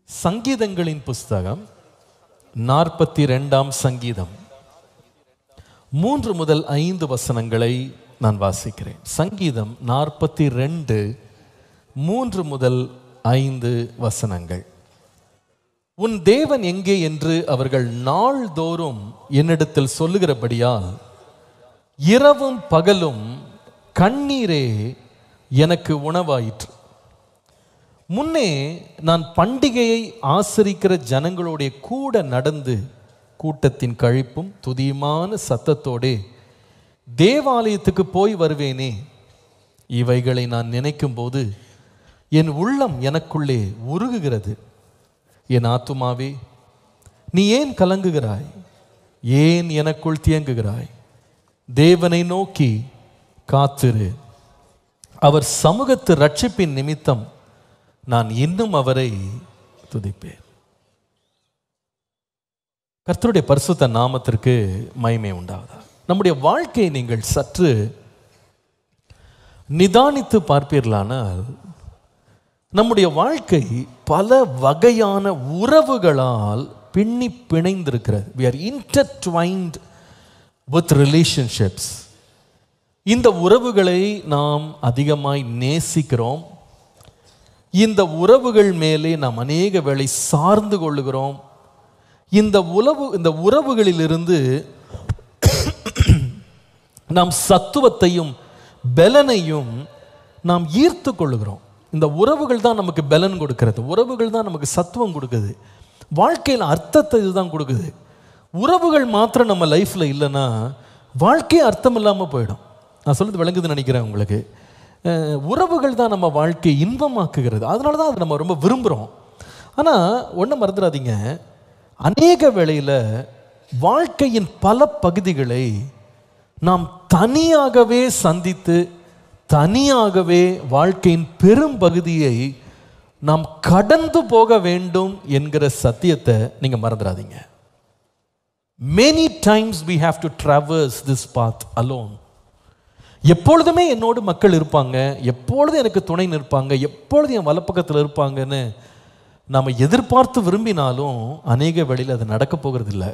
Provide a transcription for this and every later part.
சங்கீதங்களின் புஸ்தகம் நாற்பத்தி ரெண்டாம் சங்கீதம் மூன்று முதல் ஐந்து வசனங்களை நான் வாசிக்கிறேன் சங்கீதம் நாற்பத்தி ரெண்டு மூன்று முதல் ஐந்து வசனங்கள் உன் தேவன் எங்கே என்று அவர்கள் நாள்தோறும் என்னிடத்தில் சொல்லுகிறபடியால் இரவும் பகலும் கண்ணீரே எனக்கு உணவாயிற்று முன்னே நான் பண்டிகையை ஆசரிக்கிற ஜனங்களுடைய கூட நடந்து கூட்டத்தின் கழிப்பும் துதியுமான சத்தத்தோடே தேவாலயத்துக்கு போய் வருவேனே இவைகளை நான் நினைக்கும்போது என் உள்ளம் எனக்குள்ளே உருகுகிறது என் ஆத்துமாவே நீ ஏன் கலங்குகிறாய் ஏன் எனக்குள் தியங்குகிறாய் தேவனை நோக்கி காத்திரு அவர் சமூகத்து ரட்சிப்பின் நிமித்தம் நான் இன்னும் அவரை துதிப்பேன் கர்த்தருடைய பரிசுத்த நாமத்திற்கு மகிமை உண்டாவதா நம்முடைய வாழ்க்கையை நீங்கள் சற்று நிதானித்து பார்ப்பீர்களானால் நம்முடைய வாழ்க்கை பல வகையான உறவுகளால் பின்னி பிணைந்திருக்கிறது we are intertwined with relationships இந்த உறவுகளை நாம் அதிகமாய் நேசிக்கிறோம் இந்த உறவுகள் மேலே நாம் அநேக வேளை சார்ந்து கொள்ளுகிறோம் இந்த உறவு இந்த உறவுகளிலிருந்து நாம் சத்துவத்தையும் பலனையும் நாம் ஈர்த்து கொள்ளுகிறோம் இந்த உறவுகள் தான் நமக்கு பலன் கொடுக்கிறது உறவுகள் தான் நமக்கு சத்துவம் கொடுக்குது வாழ்க்கையில் அர்த்தத்தை இதுதான் கொடுக்குது உறவுகள் மாத்திரம் நம்ம லைஃப்பில் இல்லைன்னா வாழ்க்கையே அர்த்தம் இல்லாமல் போயிடும் நான் சொல்றது விளங்குதுன்னு நினைக்கிறேன் உங்களுக்கு அஹ், உறவுகள் தான் நம்ம வாழ்க்கையை இன்பமாக்குகிறது அதனால தான் அதை நம்ம ரொம்ப விரும்புகிறோம் ஆனால் ஒன்றும் மறந்துடாதீங்க அநேக வேளையில் வாழ்க்கையின் பல பகுதிகளை நாம் தனியாகவே சந்தித்து தனியாகவே வாழ்க்கையின் பெரும் பகுதியை நாம் கடந்து போக வேண்டும் என்கிற சத்தியத்தை நீங்கள் மறந்துடாதீங்க many times we have to traverse this path alone எப்பொழுதுமே என்னோடு மக்கள் இருப்பாங்க எப்பொழுதும் எனக்கு துணை நிற்பாங்க எப்பொழுதும் என் வலப்பக்கத்தில் இருப்பாங்கன்னு நாம் எதிர்பார்த்து விரும்பினாலும் அநேக வேளையில் அது நடக்க போகிறதில்ல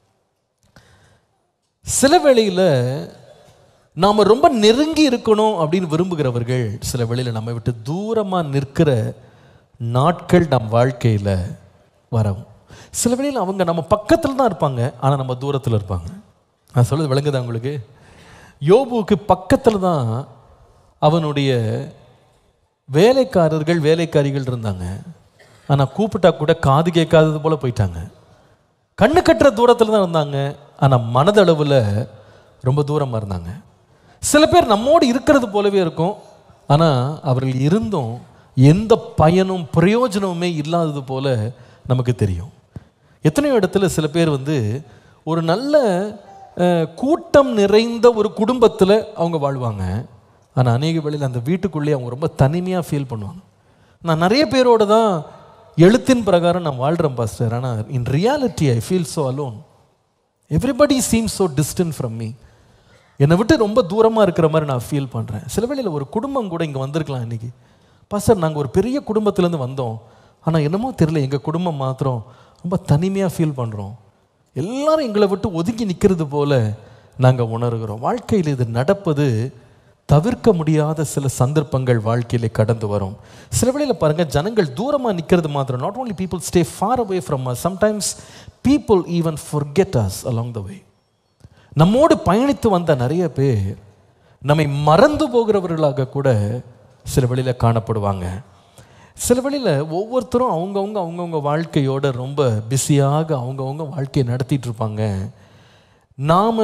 சில வேளையில் நாம் ரொம்ப நெருங்கி இருக்கணும் அப்படின்னு விரும்புகிறவர்கள் சில வேளையில் நம்மை விட்டு தூரமாக நிற்கிற நாட்கள் நம் வாழ்க்கையில் வரும் சில வேளையில் அவங்க நம்ம பக்கத்தில் தான் இருப்பாங்க ஆனால் நம்ம தூரத்தில் இருப்பாங்க நான் சொல்றது விளங்குதா உங்களுக்கு யோபுவுக்கு பக்கத்தில் தான் அவனுடைய வேலைக்காரர்கள் வேலைக்காரிகள் இருந்தாங்க ஆனால் கூப்பிட்டா கூட காது கேட்காதது போல போயிட்டாங்க கண்ணு கட்டுற தூரத்தில் தான் இருந்தாங்க ஆனால் மனதளவில் ரொம்ப தூரமாக இருந்தாங்க சில பேர் நம்மோடு இருக்கிறது போலவே இருக்கும் ஆனால் அவர்கள் இருந்தும் எந்த பயனும் பிரயோஜனமுமே இல்லாதது போல நமக்கு தெரியும் எத்தனையோ இடத்துல சில பேர் வந்து ஒரு நல்ல அஹ், கூட்டம் நிறைந்த ஒரு குடும்பத்தில் அவங்க வாழ்வாங்க ஆனால் அநேக வேளையில் அந்த வீட்டுக்குள்ளேயே அவங்க ரொம்ப தனிமையாக ஃபீல் பண்ணுவாங்க நான் நிறைய பேரோட தான் எழுத்தின் பிரகாரம் நான் வாழ்கிறேன் பாஸ்டர் ஆனால் in reality I feel so alone everybody seems so distant from me என்னை விட்டு ரொம்ப தூரமாக இருக்கிற மாதிரி நான் ஃபீல் பண்ணுறேன் சில வேளையில் ஒரு குடும்பம் கூட இங்கே வந்திருக்கலாம் இன்னைக்கு பாஸ்டர் நாங்கள் ஒரு பெரிய குடும்பத்துலேருந்து வந்தோம் ஆனால் என்னமோ தெரியல எங்கள் குடும்பம் மாத்திரம் ரொம்ப தனிமையாக ஃபீல் பண்ணுறோம் எல்லாரும் எங்களை விட்டு ஒதுங்கி நிற்கிறது போல நாங்கள் உணர்கிறோம் வாழ்க்கையில் இது நடப்பது தவிர்க்க முடியாத சில சந்தர்ப்பங்கள் வாழ்க்கையிலே கடந்து வரும் சில வேளையில் பாருங்கள் ஜனங்கள் தூரமாக நிற்கிறது மாத்திரம் not only people stay far away from us sometimes people even forget us along the way நம்மோடு பயணித்து வந்த நிறைய பேர் நம்மை மறந்து போகிறவர்களாக கூட சில வழியில் காணப்படுவாங்க சில வழியில் ஒவ்வொருத்தரும் அவங்கவுங்க அவங்கவுங்க வாழ்க்கையோட ரொம்ப பிஸியாக அவங்கவுங்க வாழ்க்கையை நடத்திட்டு இருப்பாங்க நாம்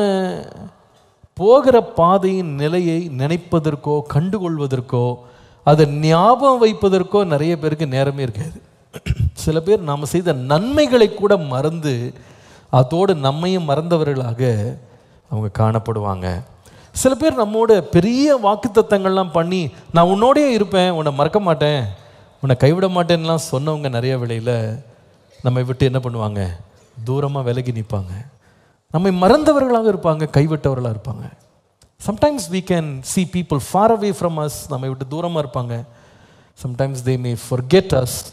போகிற பாதையின் நிலையை நினைப்பதற்கோ கண்டுகொள்வதற்கோ அதை ஞாபகம் வைப்பதற்கோ நிறைய பேருக்கு நேரமே இருக்காது சில பேர் நாம் செய்த நன்மைகளை கூட மறந்து அதோடு நம்மையும் மறந்தவர்களாக அவங்க காணப்படுவாங்க சில பேர் நம்மோட பெரிய வாக்குத்தத்தங்கள்லாம் பண்ணி நான் உன்னோடயே இருப்பேன் உன்னை மறக்க மாட்டேன் உன்னை கைவிட மாட்டேன்னுலாம் சொன்னவங்க நிறைய வேளையில் நம்மை விட்டு என்ன பண்ணுவாங்க தூரமாக விலகி நிற்பாங்க நம்மை மறந்தவர்களாக இருப்பாங்க கைவிட்டவர்களாக இருப்பாங்க sometimes we can see people far away from us நம்மை விட்டு தூரமாக இருப்பாங்க sometimes they may forget us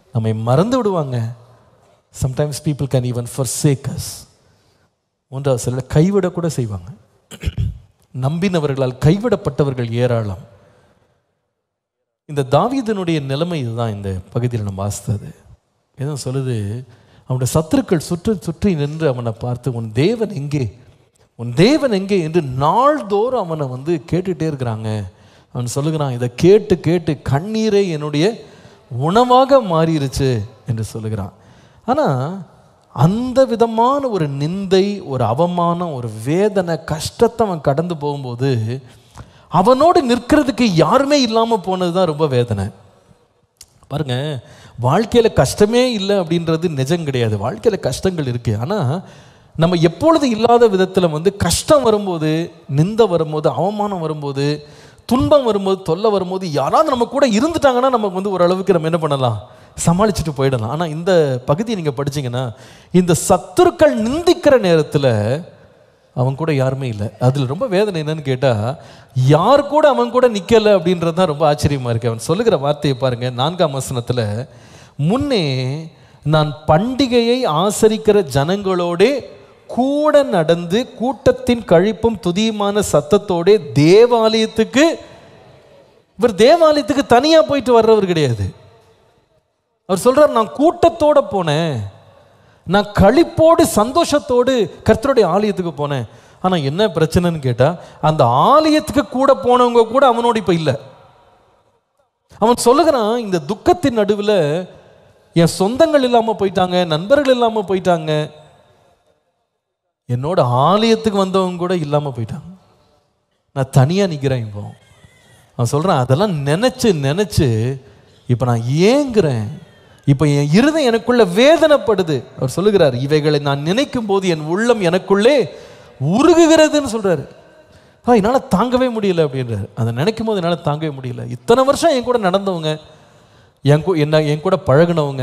நம்மை மறந்து விடுவாங்க sometimes people can even forsake மூன்றாவது சிலர் கைவிடக்கூட செய்வாங்க நம்பினவர்களால் கைவிடப்பட்டவர்கள் ஏராளம் இந்த தாவீதனுடைய நிலைமை இதுதான் இந்த பகுதியில் நம்ம வாசித்தது எதுவும் சொல்லுது அவனுடைய சத்துருக்கள் சுற்றி சுற்றி நின்று அவனை பார்த்து உன் தேவன் எங்கே உன் தேவன் எங்கே என்று நாள்தோறும் அவனை வந்து கேட்டுட்டே இருக்கிறாங்க அவன் சொல்லுகிறான் இதை கேட்டு கேட்டு கண்ணீரே என்னுடைய உணவாக மாறிடுச்சு என்று சொல்லுகிறான் ஆனால் அந்த விதமான ஒரு நிந்தை ஒரு அவமானம் ஒரு வேதனை கஷ்டத்தை அவன் கடந்து போகும்போது அவனோடு நிற்கிறதுக்கு யாருமே இல்லாமல் போனது தான் ரொம்ப வேதனை பாருங்க வாழ்க்கையில் கஷ்டமே இல்லை அப்படின்றது நிஜம் கிடையாது வாழ்க்கையில் கஷ்டங்கள் இருக்கு ஆனால் நம்ம எப்பொழுது இல்லாத விதத்தில் வந்து கஷ்டம் வரும்போது நிந்த வரும்போது அவமானம் வரும்போது துன்பம் வரும்போது தொல்லை வரும்போது யாராவது நம்ம கூட இருந்துட்டாங்கன்னா நமக்கு வந்து ஓரளவுக்கு நம்ம என்ன பண்ணலாம் சமாளிச்சுட்டு போயிடலாம் ஆனால் இந்த பகுதியை நீங்கள் படிச்சீங்கன்னா இந்த சத்துருக்கள் நிந்திக்கிற நேரத்தில் அவன் கூட யாருமே இல்லை அதில் ரொம்ப வேதனை என்னன்னு கேட்டால் யார் கூட அவன் கூட நிற்கலை அப்படின்றது தான் ரொம்ப ஆச்சரியமாக இருக்கு அவன் சொல்லுகிற வார்த்தையை பாருங்க நான்காம் வசனத்தில் முன்னே நான் பண்டிகையை ஆசரிக்கிற ஜனங்களோடே கூட நடந்து கூட்டத்தின் கழிப்பும் துதியுமான சத்தத்தோடே தேவாலயத்துக்கு இவர் தேவாலயத்துக்கு தனியாக போயிட்டு வர்றவர் கிடையாது அவர் சொல்றார் நான் கூட்டத்தோட போனேன் நான் களிப்போடு சந்தோஷத்தோடு கர்த்தருடைய ஆலயத்துக்கு போனேன் ஆனால் என்ன பிரச்சனைன்னு கேட்டால் அந்த ஆலயத்துக்கு கூட போனவங்க கூட அவனோட இப்போ இல்லை அவன் சொல்லுகிறான் இந்த துக்கத்தின் நடுவில் என் சொந்தங்கள் இல்லாமல் போயிட்டாங்க நண்பர்கள் இல்லாமல் போயிட்டாங்க என்னோட ஆலயத்துக்கு வந்தவங்க கூட இல்லாமல் போயிட்டாங்க நான் தனியாக நிற்கிறேன் இப்போ அவன் சொல்கிறான் அதெல்லாம் நினச்சி நினச்சி இப்போ நான் ஏங்குறேன் இப்போ என் இருதயம் எனக்குள்ள வேதனைப்படுது அவர் சொல்லுகிறார் இவைகளை நான் நினைக்கும் போது என் உள்ளம் எனக்குள்ளே உருகுகிறதுன்னு சொல்றாரு ஆ என்னால் தாங்கவே முடியல அப்படின்றாரு அதை நினைக்கும் போது என்னால் தாங்கவே முடியல இத்தனை வருஷம் என் கூட நடந்தவங்க என் கூ என்ன என் கூட பழகுனவங்க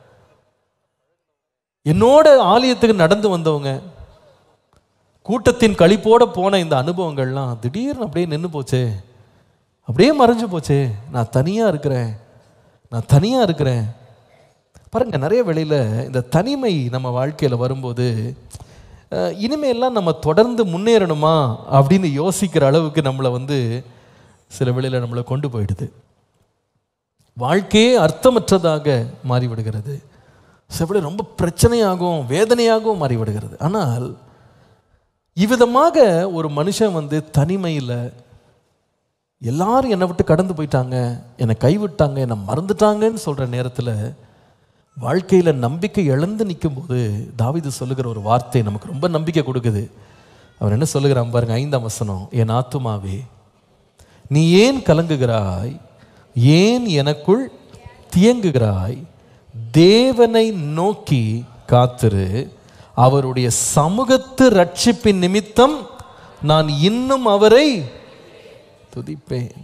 என்னோட ஆலயத்துக்கு நடந்து வந்தவங்க கூட்டத்தின் கழிப்போட போன இந்த அனுபவங்கள்லாம் திடீர்னு அப்படியே நின்று போச்சே அப்படியே மறைஞ்சு போச்சே நான் தனியாக இருக்கிறேன் நான் தனியாக இருக்கிறேன் பாருங்க நிறைய வேளையில் இந்த தனிமை நம்ம வாழ்க்கையில் வரும்போது அஹ், இனிமேல்லாம் நம்ம தொடர்ந்து முன்னேறணுமா அப்படின்னு யோசிக்கிற அளவுக்கு நம்மளை வந்து சில வேளையில் நம்மளை கொண்டு போயிடுது வாழ்க்கையே அர்த்தமற்றதாக மாறிவிடுகிறது சில வேளை ரொம்ப பிரச்சனையாகவும் வேதனையாகவும் மாறிவிடுகிறது ஆனால் இவ்விதமாக ஒரு மனுஷன் வந்து தனிமையில் எல்லாரும் என்னை விட்டு கடந்து போயிட்டாங்க என்னை கைவிட்டாங்க என்னை மறந்துட்டாங்கன்னு சொல்கிற நேரத்தில் வாழ்க்கையில் நம்பிக்கை இழந்து நிற்கும்போது தாவீது சொல்லுகிற ஒரு வார்த்தை நமக்கு ரொம்ப நம்பிக்கை கொடுக்குது அவர் என்ன சொல்லுகிறான் பாருங்க ஐந்தாம் வசனம் என் ஆத்துமாவே நீ ஏன் கலங்குகிறாய் ஏன் எனக்குள் தியங்குகிறாய் தேவனை நோக்கி காத்திரு அவருடைய சமூகத்து ரட்சிப்பின் நிமித்தம் நான் இன்னும் அவரை துதிப்பேன்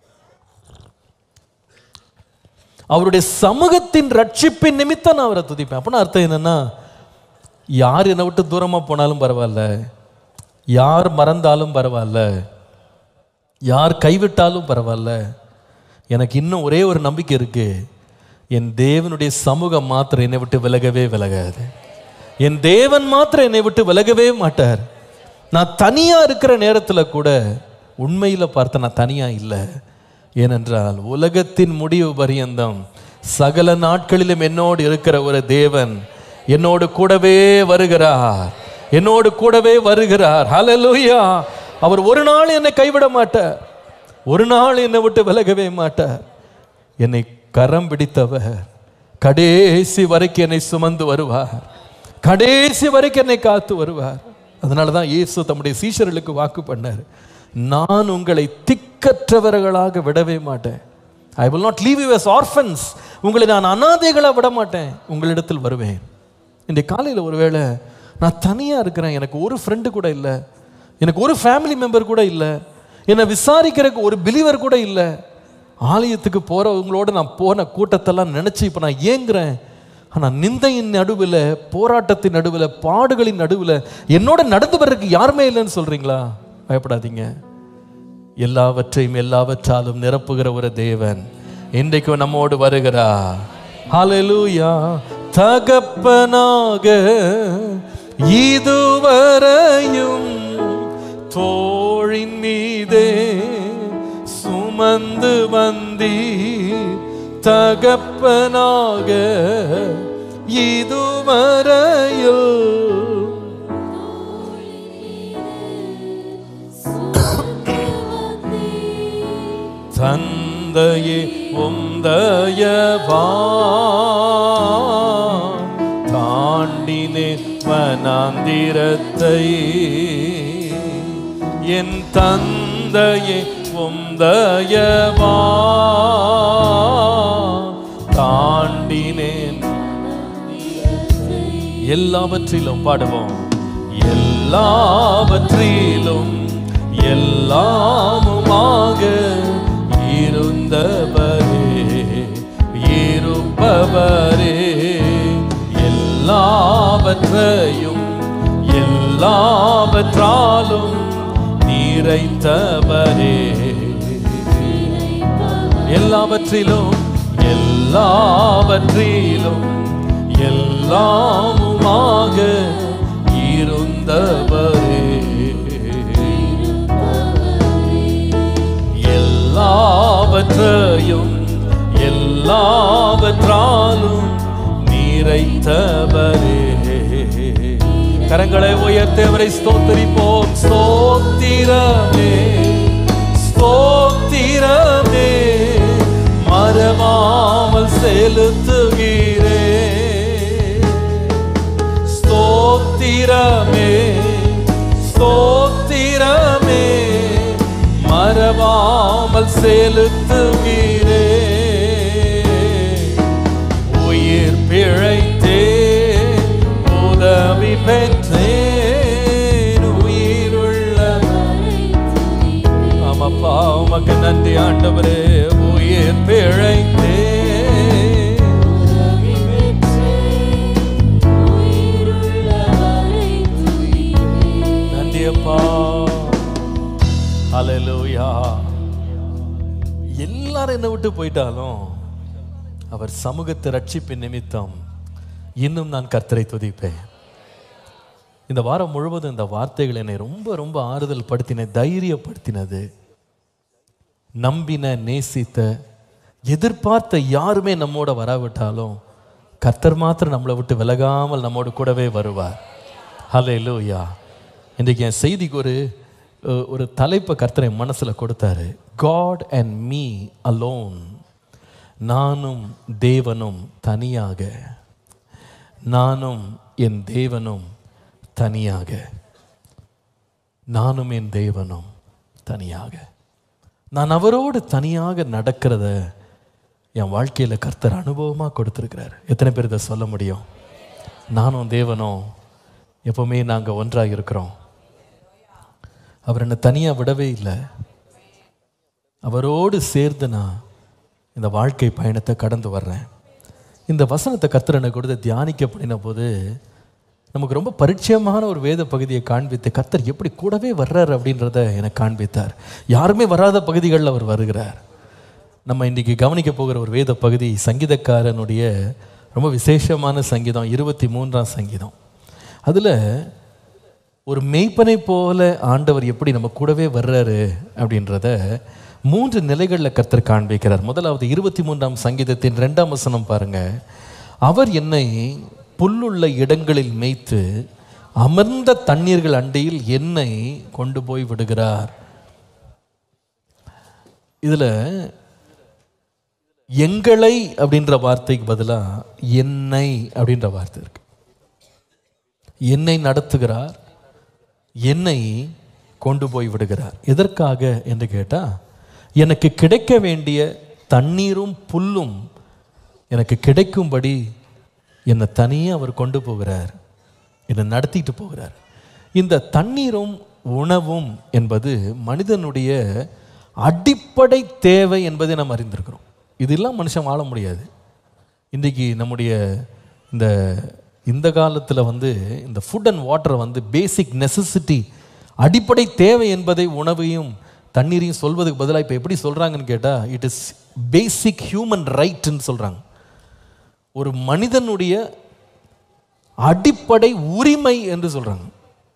அவருடைய சமூகத்தின் ரட்சிப்பின் நிமித்தம் நான் அவரை துதிப்பேன் அப்படின்னா அர்த்தம் என்னன்னா யார் என்னை விட்டு தூரமா போனாலும் பரவாயில்ல யார் மறந்தாலும் பரவாயில்ல யார் கைவிட்டாலும் பரவாயில்ல எனக்கு இன்னும் ஒரே ஒரு நம்பிக்கை இருக்கு என் தேவனுடைய சமூகம் மாத்திரம் என்னை விட்டு விலகவே விலகாது என் தேவன் மாத்திரம் என்னை விட்டு விலகவே மாட்டார் நான் தனியா இருக்கிற நேரத்துல கூட உண்மையில பார்த்த நான் தனியா இல்லை ஏனென்றால் உலகத்தின் முடிவு பரியந்தம் சகல நாட்களிலும் என்னோடு இருக்கிற ஒரு தேவன் என்னோடு கூடவே வருகிறார் என்னோடு கூடவே வருகிறார் ஹalleluya அவர் ஒரு நாள் என்னை கைவிட மாட்டார் ஒரு நாள் என்னை விட்டு விலகவே மாட்டார் என்னை கரம் பிடித்தவர் கடைசி வரைக்கும் என்னை சுமந்து வருவார் கடைசி வரைக்கும் என்னை காத்து வருவார் அதனால தான் இயேசு தம்முடைய சீஷர்களுக்கு வாக்கு பண்ணார் நான் உங்களை திக்கற்றவர்களாக விடவே மாட்டேன் ஐ will not leave you as orphans உங்களை நான் அனாதைகளா விட மாட்டேன் உங்களிடத்தில் வருவேன் இன்றைய காலையில் ஒருவேளை நான் தனியாக இருக்கிறேன் எனக்கு ஒரு ஃப்ரெண்டு கூட இல்லை எனக்கு ஒரு ஃபேமிலி மெம்பர் கூட இல்லை என்னை விசாரிக்கிறதுக்கு ஒரு பிலீவர் கூட இல்லை ஆலயத்துக்கு போகிறவங்களோட நான் போன கூட்டத்தெல்லாம் நினச்சி இப்போ நான் ஏங்குறேன் ஆனால் நிந்தையின் நடுவில் போராட்டத்தின் நடுவில் பாடுகளின் நடுவில் என்னோட நடந்து வர்றதுக்கு யாருமே இல்லைன்னு சொல்கிறீங்களா பயப்படாதீங்க எல்லாவற்றையும் எல்லாவற்றாலும் நிரப்புகிற ஒரு தேவன் இன்றைக்கு நம்மோடு வருகிறார் ஹalleluya தகப்பனாக இதுவரையும் தோழின் மீதே சுமந்து வந்தி தகப்பனாக இதுவரையில் தந்தையே உந்தயவா தாண்டினே வனாந்திரத்தை என் தந்தையே உந்தயவா தாண்டினேன் எல்லாவற்றிலும் பாடுவோம் எல்லாவற்றிலும் எல்லாமுமாக இருந்தவரே இருப்பவரே எல்லாவற்றையும் எல்லாவற்றாலும் நிறைத்தவரே எல்லாவற்றிலும் எல்லாவற்றிலும் எல்லாமுமாக இருந்தவரே எல்லாவற்றையும் எல்லாவற்றாலும் நிறைத்தவரே கரங்களை உயர்த்தவரை ஸ்தோத்திரிப்போம் ஸ்தோத்திரமே ஸ்தோத்திரமே மறவாமல் செலுத்துகிறே ஸ்தோத்திரமே ஸ்தோத்திரமே மறவாமல் செலுத்துகிறே உயிர் பிழைத்தே உதவி பெற்றேன் உயிருள்ள ஆமாப்பா உமக்கு நன்றி ஆண்டவரே உயிர் பிழைத்தே நன்றி அப்பா ஹalleluya எல்லாரும் என்ன விட்டு போயிட்டாலும் அவர் சமூகத்தை ரட்சிப்பின் நிமித்தம் இன்னும் நான் கர்த்தரை துதிப்பேன் இந்த வாரம் முழுவதும் இந்த வார்த்தைகள் என்னை ரொம்ப ரொம்ப ஆறுதல் படுத்தின தைரியப்படுத்தினது நம்பின நேசித்த எதிர்பார்த்த யாருமே நம்மோட வராவிட்டாலும் கர்த்தர் மாத்திரம் நம்மளை விட்டு விலகாமல் நம்மோடு கூடவே வருவார் ஹலே லூயா இன்றைக்கு என் செய்திக்கு ஒரு அஹ், ஒரு தலைப்பை கர்த்தர் என் மனசில் கொடுத்தாரு காட் அண்ட் மீ அலோன் நானும் தேவனும் தனியாக நானும் என் தேவனும் தனியாக நானும் என் தேவனும் தனியாக நான் அவரோடு தனியாக நடக்கிறத என் வாழ்க்கையில் கர்த்தர் அனுபவமாக கொடுத்துருக்கிறார் எத்தனை பேர் இதை சொல்ல முடியும் நானும் தேவனும் எப்பவுமே நாங்கள் ஒன்றாக இருக்கிறோம் அவர் என்னை தனியாக விடவே இல்லை அவரோடு சேர்ந்து நான் இந்த வாழ்க்கை பயணத்தை கடந்து வர்றேன் இந்த வசனத்தை கர்த்தர் எனக்கு கொடுத்து தியானிக்க பண்ணின போது நமக்கு ரொம்ப பரிச்சயமான ஒரு வேத பகுதியை காண்பித்து கர்த்தர் எப்படி கூடவே வர்றார் அப்படின்றத எனக்கு காண்பித்தார் யாருமே வராத பகுதிகளில் அவர் வருகிறார் நம்ம இன்றைக்கி கவனிக்க போகிற ஒரு வேத பகுதி சங்கீதக்காரனுடைய ரொம்ப விசேஷமான சங்கீதம் இருபத்தி மூன்றாம் சங்கீதம் அதில் ஒரு மெய்ப்பனை போல ஆண்டவர் எப்படி நம்ம கூடவே வர்றாரு அப்படின்றத மூன்று நிலைகளில் கர்த்தர் காண்பிக்கிறார் முதலாவது இருபத்தி மூன்றாம் சங்கீதத்தின் ரெண்டாம் வசனம் பாருங்க அவர் என்னை புல்லுள்ள இடங்களில் மேய்த்து அமர்ந்த தண்ணீர்கள் அண்டையில் என்னை கொண்டு போய் விடுகிறார் இதில் எங்களை அப்படின்ற வார்த்தைக்கு பதிலாக என்னை அப்படின்ற வார்த்தை இருக்கு என்னை நடத்துகிறார் என்னை கொண்டு போய் விடுகிறார் எதற்காக என்று கேட்டால் எனக்கு கிடைக்க வேண்டிய தண்ணீரும் புல்லும் எனக்கு கிடைக்கும்படி என்னை தனியாக அவர் கொண்டு போகிறார் என்னை நடத்திட்டு போகிறார் இந்த தண்ணீரும் உணவும் என்பது மனிதனுடைய அடிப்படை தேவை என்பதை நாம் அறிந்திருக்கிறோம் இதெல்லாம் மனுஷன் வாழ முடியாது இன்றைக்கி நம்முடைய இந்த இந்த காலத்தில் வந்து இந்த ஃபுட் அண்ட் வாட்டரை வந்து பேசிக் நெசசிட்டி அடிப்படை தேவை என்பதை உணவையும் தண்ணீரையும் சொல்வதுக்கு பதிலாக இப்போ எப்படி சொல்கிறாங்கன்னு கேட்டால் இட் இஸ் பேசிக் ஹியூமன் ரைட்டுன்னு சொல்கிறாங்க ஒரு மனிதனுடைய அடிப்படை உரிமை என்று சொல்றாங்க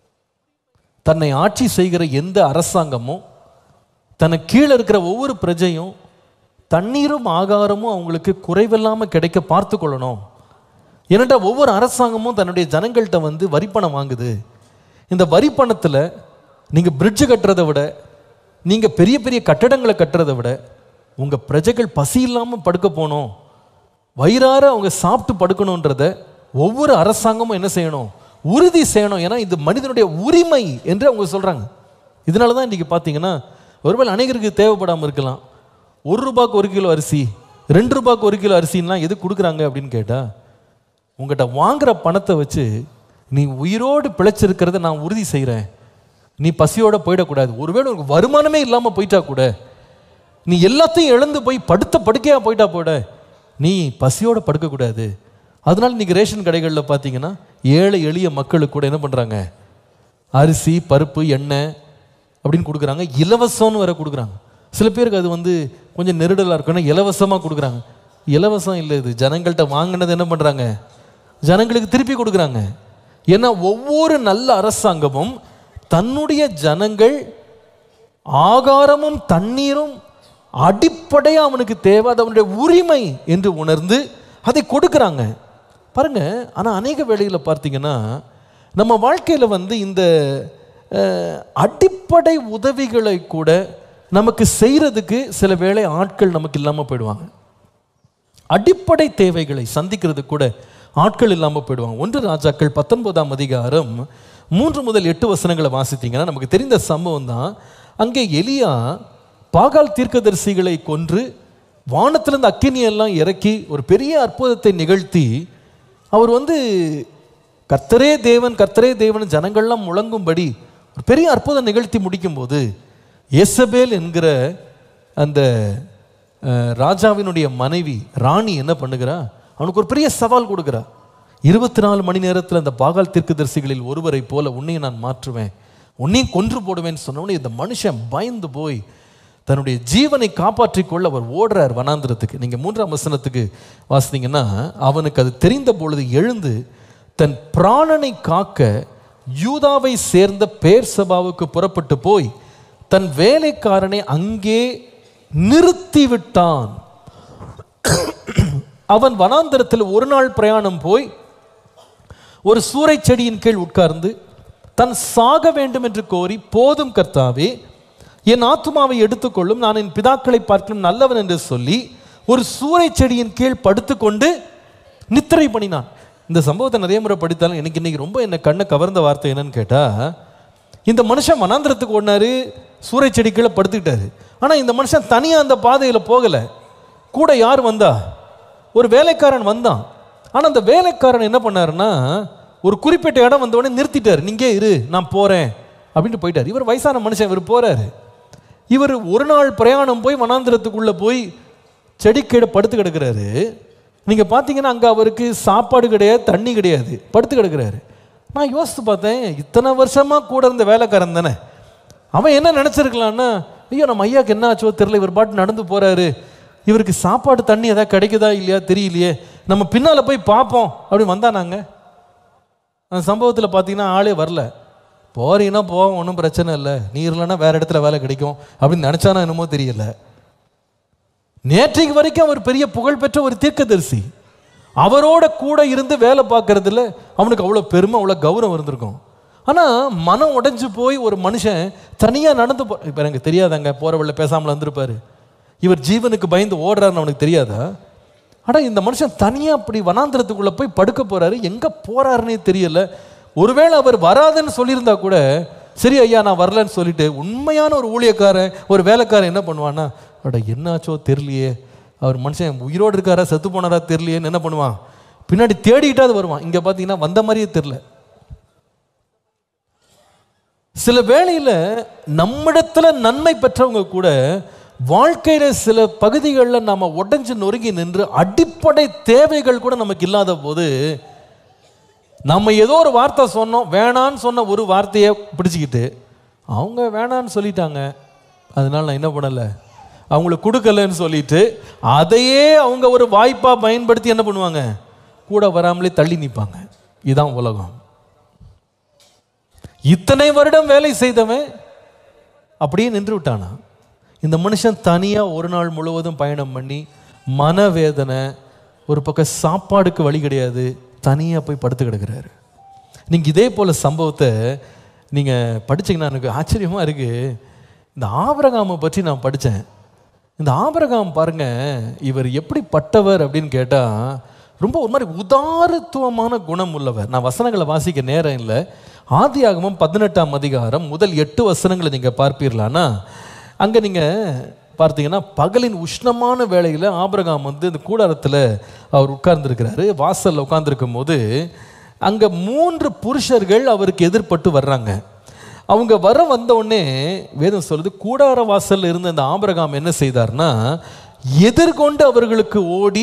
தன்னை ஆட்சி செய்கிற எந்த அரசாங்கமும் தனக்கு கீழே இருக்கிற ஒவ்வொரு பிரஜையும் தண்ணீரும் ஆகாரமும் அவங்களுக்கு குறைவில்லாமல் கிடைக்க பார்த்து கொள்ளணும் ஏனென்றா ஒவ்வொரு அரசாங்கமும் தன்னுடைய ஜனங்கள்கிட்ட வந்து வரிப்பணம் வாங்குது இந்த வரிப்பணத்தில் நீங்கள் பிரிட்ஜு கட்டுறதை விட நீங்கள் பெரிய பெரிய கட்டடங்களை கட்டுறதை விட உங்கள் பிரஜைகள் பசி இல்லாமல் படுக்க போகணும் வயிறார அவங்க சாப்பிட்டு படுக்கணுன்றத ஒவ்வொரு அரசாங்கமும் என்ன செய்யணும் உறுதி செய்யணும் ஏன்னா இது மனிதனுடைய உரிமை என்று அவங்க சொல்கிறாங்க இதனால தான் இன்றைக்கி பார்த்தீங்கன்னா ஒருவேளை அநேகருக்கு தேவைப்படாமல் இருக்கலாம் ஒரு ரூபாய்க்கு ஒரு கிலோ அரிசி ரெண்டு ரூபாய்க்கு ஒரு கிலோ அரிசின்லாம் எது கொடுக்குறாங்க அப்படின்னு கேட்டால் உங்கள்கிட்ட வாங்குற பணத்தை வச்சு நீ உயிரோடு பிழைச்சிருக்கிறத நான் உறுதி செய்கிறேன் நீ பசியோட போயிடக்கூடாது ஒருவேளை உனக்கு வருமானமே இல்லாமல் போயிட்டா கூட நீ எல்லாத்தையும் இழந்து போய் படுத்த படுக்கையாக போயிட்டா போட நீ பசியோட படுக்கக்கூடாது அதனால இன்னைக்கு ரேஷன் கடைகளில் பார்த்தீங்கன்னா ஏழை எளிய மக்களுக்கு கூட என்ன பண்ணுறாங்க அரிசி பருப்பு எண்ணெய் அப்படின்னு கொடுக்குறாங்க இலவசம்னு வேற கொடுக்குறாங்க சில பேருக்கு அது வந்து கொஞ்சம் நெருடலாக இருக்குன்னா இலவசமாக கொடுக்குறாங்க இலவசம் இல்லை இது ஜனங்கள்கிட்ட வாங்கினது என்ன பண்ணுறாங்க ஜனங்களுக்கு திருப்பி கொடுக்குறாங்க ஏன்னா ஒவ்வொரு நல்ல அரசாங்கமும் தன்னுடைய ஜனங்கள் ஆகாரமும் தண்ணீரும் அடிப்படையாக அவனுக்கு தேவை அது அவனுடைய உரிமை என்று உணர்ந்து அதை கொடுக்குறாங்க பாருங்க ஆனால் அநேக வேளையில் பார்த்தீங்கன்னா நம்ம வாழ்க்கையில் வந்து இந்த அஹ், அடிப்படை உதவிகளை கூட நமக்கு செய்கிறதுக்கு சில வேளை ஆட்கள் நமக்கு இல்லாமல் போயிடுவாங்க அடிப்படை தேவைகளை சந்திக்கிறது கூட ஆட்கள் இல்லாமல் போயிடுவாங்க ஒன்று ராஜாக்கள் பத்தொன்பதாம் அதிகாரம் மூன்று முதல் எட்டு வசனங்களை வாசித்தீங்கன்னா நமக்கு தெரிந்த சம்பவம் தான் அங்கே எலியா பாகால் தீர்க்கதரிசிகளை கொன்று வானத்திலிருந்து அக்கினியெல்லாம் இறக்கி ஒரு பெரிய அற்புதத்தை நிகழ்த்தி அவர் வந்து கர்த்தரே தேவன் கர்த்தரே தேவன் ஜனங்கள்லாம் முழங்கும்படி ஒரு பெரிய அற்புதம் நிகழ்த்தி முடிக்கும்போது எசபேல் என்கிற அந்த அஹ், ராஜாவினுடைய மனைவி ராணி என்ன பண்ணுகிறா அவனுக்கு ஒரு பெரிய சவால் கொடுக்குறா இருபத்தி நாலு மணி நேரத்தில் அந்த பாகால் தீர்க்கதரிசிகளில் ஒருவரை போல உன்னையும் நான் மாற்றுவேன் உன்னையும் கொன்று போடுவேன்னு சொன்னோடனே இந்த மனுஷன் பயந்து போய் தன்னுடைய ஜீவனை காப்பாற்றிக் கொள்ள அவர் ஓடுறார் வனாந்திரத்துக்கு நீங்க மூன்றாம் வசனத்துக்கு வாசித்தீங்கன்னா அவனுக்கு அது தெரிந்த பொழுது எழுந்து தன் பிராணனை காக்க யூதாவை சேர்ந்த பேர் சபாவுக்கு புறப்பட்டு போய் தன் வேலைக்காரனை அங்கே நிறுத்தி விட்டான் அவன் வனாந்தரத்தில் ஒரு நாள் பிரயாணம் போய் ஒரு சூறை செடியின் கீழ் உட்கார்ந்து தன் சாக வேண்டும் என்று கோரி போதும் கர்த்தாவே என் ஆத்துமாவை எடுத்துக்கொள்ளும் நான் என் பிதாக்களை பார்க்கும் நல்லவன் என்று சொல்லி ஒரு சூறை செடியின் கீழ் படுத்துக்கொண்டு நித்திரை பண்ணினான் இந்த சம்பவத்தை நிறைய முறை படித்தாலும் எனக்கு இன்னைக்கு ரொம்ப என்ன கண்ணை கவர்ந்த வார்த்தை என்னன்னு கேட்டா இந்த மனுஷன் மனாந்திரத்துக்கு ஓடினாரு சூறை செடி கீழே படுத்துக்கிட்டாரு ஆனா இந்த மனுஷன் தனியா அந்த பாதையில போகல கூட யார் வந்தா ஒரு வேலைக்காரன் வந்தான் ஆனா அந்த வேலைக்காரன் என்ன பண்ணாருன்னா ஒரு குறிப்பிட்ட இடம் வந்த உடனே நிறுத்திட்டார் நீங்க இரு நான் போறேன் அப்படின்ட்டு போயிட்டார் இவர் வயசான மனுஷன் இவர் போறாரு இவர் ஒரு நாள் பிரயாணம் போய் வனாந்திரத்துக்குள்ள போய் செடி கீழே படுத்து கிடக்குறாரு நீங்க பார்த்தீங்கன்னா அங்க அவருக்கு சாப்பாடு கிடையாது தண்ணி கிடையாது படுத்து கிடக்குறாரு நான் யோசித்து பார்த்தேன் இத்தனை வருஷமா கூட இருந்த வேலைக்காரன் தானே அவன் என்ன நினைச்சிருக்கலாம்னா ஐயோ நம்ம ஐயாக்கு என்ன ஆச்சோ தெரியல இவர் பாட்டு நடந்து போறாரு இவருக்கு சாப்பாடு தண்ணி ஏதாவது கிடைக்குதா இல்லையா தெரியலையே நம்ம பின்னால போய் பார்ப்போம் அப்படி வந்தானாங்க அந்த சம்பவத்தில் பார்த்தீங்கன்னா ஆளே வரல போறீங்கன்னா போவோம் ஒன்றும் பிரச்சனை இல்லை நீ இல்லைன்னா வேற இடத்துல வேலை கிடைக்கும் அப்படின்னு நினச்சானா என்னமோ தெரியல நேற்றைக்கு வரைக்கும் அவர் பெரிய புகழ்பெற்ற ஒரு தீர்க்கதரிசி அவரோட கூட இருந்து வேலை பார்க்கறதுல அவனுக்கு அவ்வளோ பெருமை அவ்வளோ கௌரவம் இருந்திருக்கும் ஆனால் மனம் உடைஞ்சு போய் ஒரு மனுஷன் தனியாக நடந்து போ இப்போ எனக்கு தெரியாதாங்க போகிற வழியில் பேசாமல் வந்திருப்பாரு இவர் ஜீவனுக்கு பயந்து ஓடுறாருன்னு அவனுக்கு தெரியாதா ஆனால் இந்த மனுஷன் தனியாக அப்படி வனாந்திரத்துக்குள்ளே போய் படுக்க போகிறாரு எங்கே போகிறாருன்னே தெரியல ஒருவேளை அவர் வராதுன்னு சொல்லியிருந்தா கூட சரி ஐயா நான் வரலன்னு சொல்லிட்டு உண்மையான ஒரு ஊழியக்காரன் ஒரு வேலைக்காரன் என்ன பண்ணுவான்னா அட என்னாச்சோ தெரியலையே அவர் மனுஷன் உயிரோடு இருக்காரா செத்து போனாரா தெரியலையேன்னு என்ன பண்ணுவான் பின்னாடி தேடிக்கிட்டாது வருவான் இங்கே பார்த்தீங்கன்னா வந்த மாதிரியே தெரில சில வேளையில் நம்மிடத்துல நன்மை பெற்றவங்க கூட வாழ்க்கையில சில பகுதிகளில் நாம உடைஞ்சு நொறுங்கி நின்று அடிப்படை தேவைகள் கூட நமக்கு இல்லாத போது நம்ம ஏதோ ஒரு வார்த்தை சொன்னோம் வேணான்னு சொன்ன ஒரு வார்த்தையை பிடிச்சிக்கிட்டு அவங்க வேணான்னு சொல்லிட்டாங்க அதனால நான் என்ன பண்ணலை அவங்களுக்கு கொடுக்கலன்னு சொல்லிட்டு அதையே அவங்க ஒரு வாய்ப்பாக பயன்படுத்தி என்ன பண்ணுவாங்க கூட வராமலே தள்ளி நிற்பாங்க இதுதான் உலகம் இத்தனை வருடம் வேலை செய்தவன் அப்படியே நின்று விட்டானா இந்த மனுஷன் தனியாக ஒரு நாள் முழுவதும் பயணம் பண்ணி மனவேதனை ஒரு பக்கம் சாப்பாடுக்கு வழி கிடையாது தனியாக போய் படுத்து கிடக்குறாரு நீங்கள் இதே போல் சம்பவத்தை நீங்கள் படிச்சீங்கன்னா எனக்கு ஆச்சரியமாக இருக்குது இந்த ஆபரகாமை பற்றி நான் படித்தேன் இந்த ஆபரகாம் பாருங்க இவர் எப்படிப்பட்டவர் அப்படின்னு கேட்டால் ரொம்ப ஒரு மாதிரி உதாரத்துவமான குணம் உள்ளவர் நான் வசனங்களை வாசிக்க நேரம் இல்லை ஆதியாகமம் பதினெட்டாம் அதிகாரம் முதல் எட்டு வசனங்களை நீங்கள் பார்ப்பீர்களானா அங்கே நீங்கள் பார்த்தீங்கன்னா பகலின் உஷ்ணமான வேளையில் ஆபிரகாம் வந்து இந்த கூடாரத்தில் அவர் உட்கார்ந்துருக்கிறாரு வாசலில் உட்கார்ந்துருக்கும் போது அங்கே மூன்று புருஷர்கள் அவருக்கு எதிர்ப்பட்டு வர்றாங்க அவங்க வர வந்த உடனே வேதம் சொல்லுது கூடார வாசல்ல இருந்த அந்த ஆபிரகாம் என்ன செய்தார்னா எதிர்கொண்டு அவர்களுக்கு ஓடி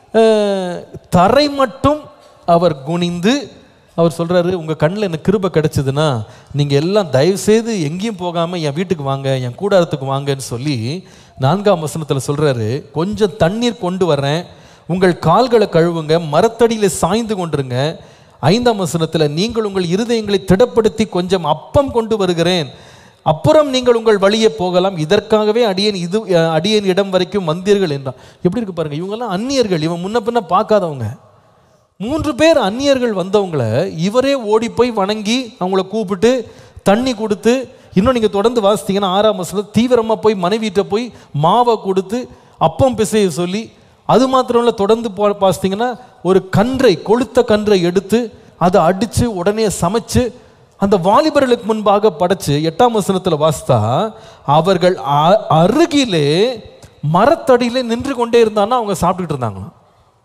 அஹ், தரை மட்டும் அவர் குனிந்து அவர் சொல்றாரு உங்க கண்ணில் எனக்கு கிருபை கிடைச்சதுன்னா நீங்க எல்லாம் தயவு செய்து எங்கேயும் போகாம என் வீட்டுக்கு வாங்க என் கூடாரத்துக்கு வாங்கன்னு சொல்லி நான்காம் வசனத்துல சொல்றாரு கொஞ்சம் தண்ணீர் கொண்டு வரேன் உங்கள் கால்களை கழுவுங்க மரத்தடியில சாய்ந்து கொண்டிருங்க ஐந்தாம் வசனத்துல நீங்கள் உங்கள் இருதயங்களை திடப்படுத்தி கொஞ்சம் அப்பம் கொண்டு வருகிறேன் அப்புறம் நீங்கள் உங்கள் வழியே போகலாம் இதற்காகவே அடியேன் இது அஹ், அடியேன் இடம் வரைக்கும் வந்தீர்கள் என்றான் எப்படி இருக்கு பாருங்க இவங்கெல்லாம் அந்நியர்கள் இவன் முன்ன பின்ன பார்க்காதவங்க மூன்று பேர் அந்நியர்கள் வந்தவங்கள இவரே ஓடி போய் வணங்கி அவங்கள கூப்பிட்டு தண்ணி கொடுத்து இன்னும் நீங்கள் தொடர்ந்து வாசித்தீங்கன்னா ஆறாம் வசனம் தீவிரமாக போய் மனைவிட்ட போய் மாவை கொடுத்து அப்பம் பிசைய சொல்லி அது மாத்திரம் இல்லை தொடர்ந்து போ வாசித்தீங்கன்னா ஒரு கன்றை கொளுத்த கன்றை எடுத்து அதை அடித்து உடனே சமைச்சு அந்த வாலிபர்களுக்கு முன்பாக படைச்சு எட்டாம் வசனத்தில் வாசித்தா அவர்கள் அ- அருகிலே மரத்தடியிலே நின்று கொண்டே இருந்தான்னா அவங்க சாப்பிட்டுட்டு இருந்தாங்களாம்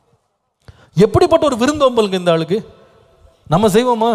எப்படிப்பட்ட ஒரு விருந்தோம்பலுங்க இந்த ஆளுக்கு நம்ம செய்வோமா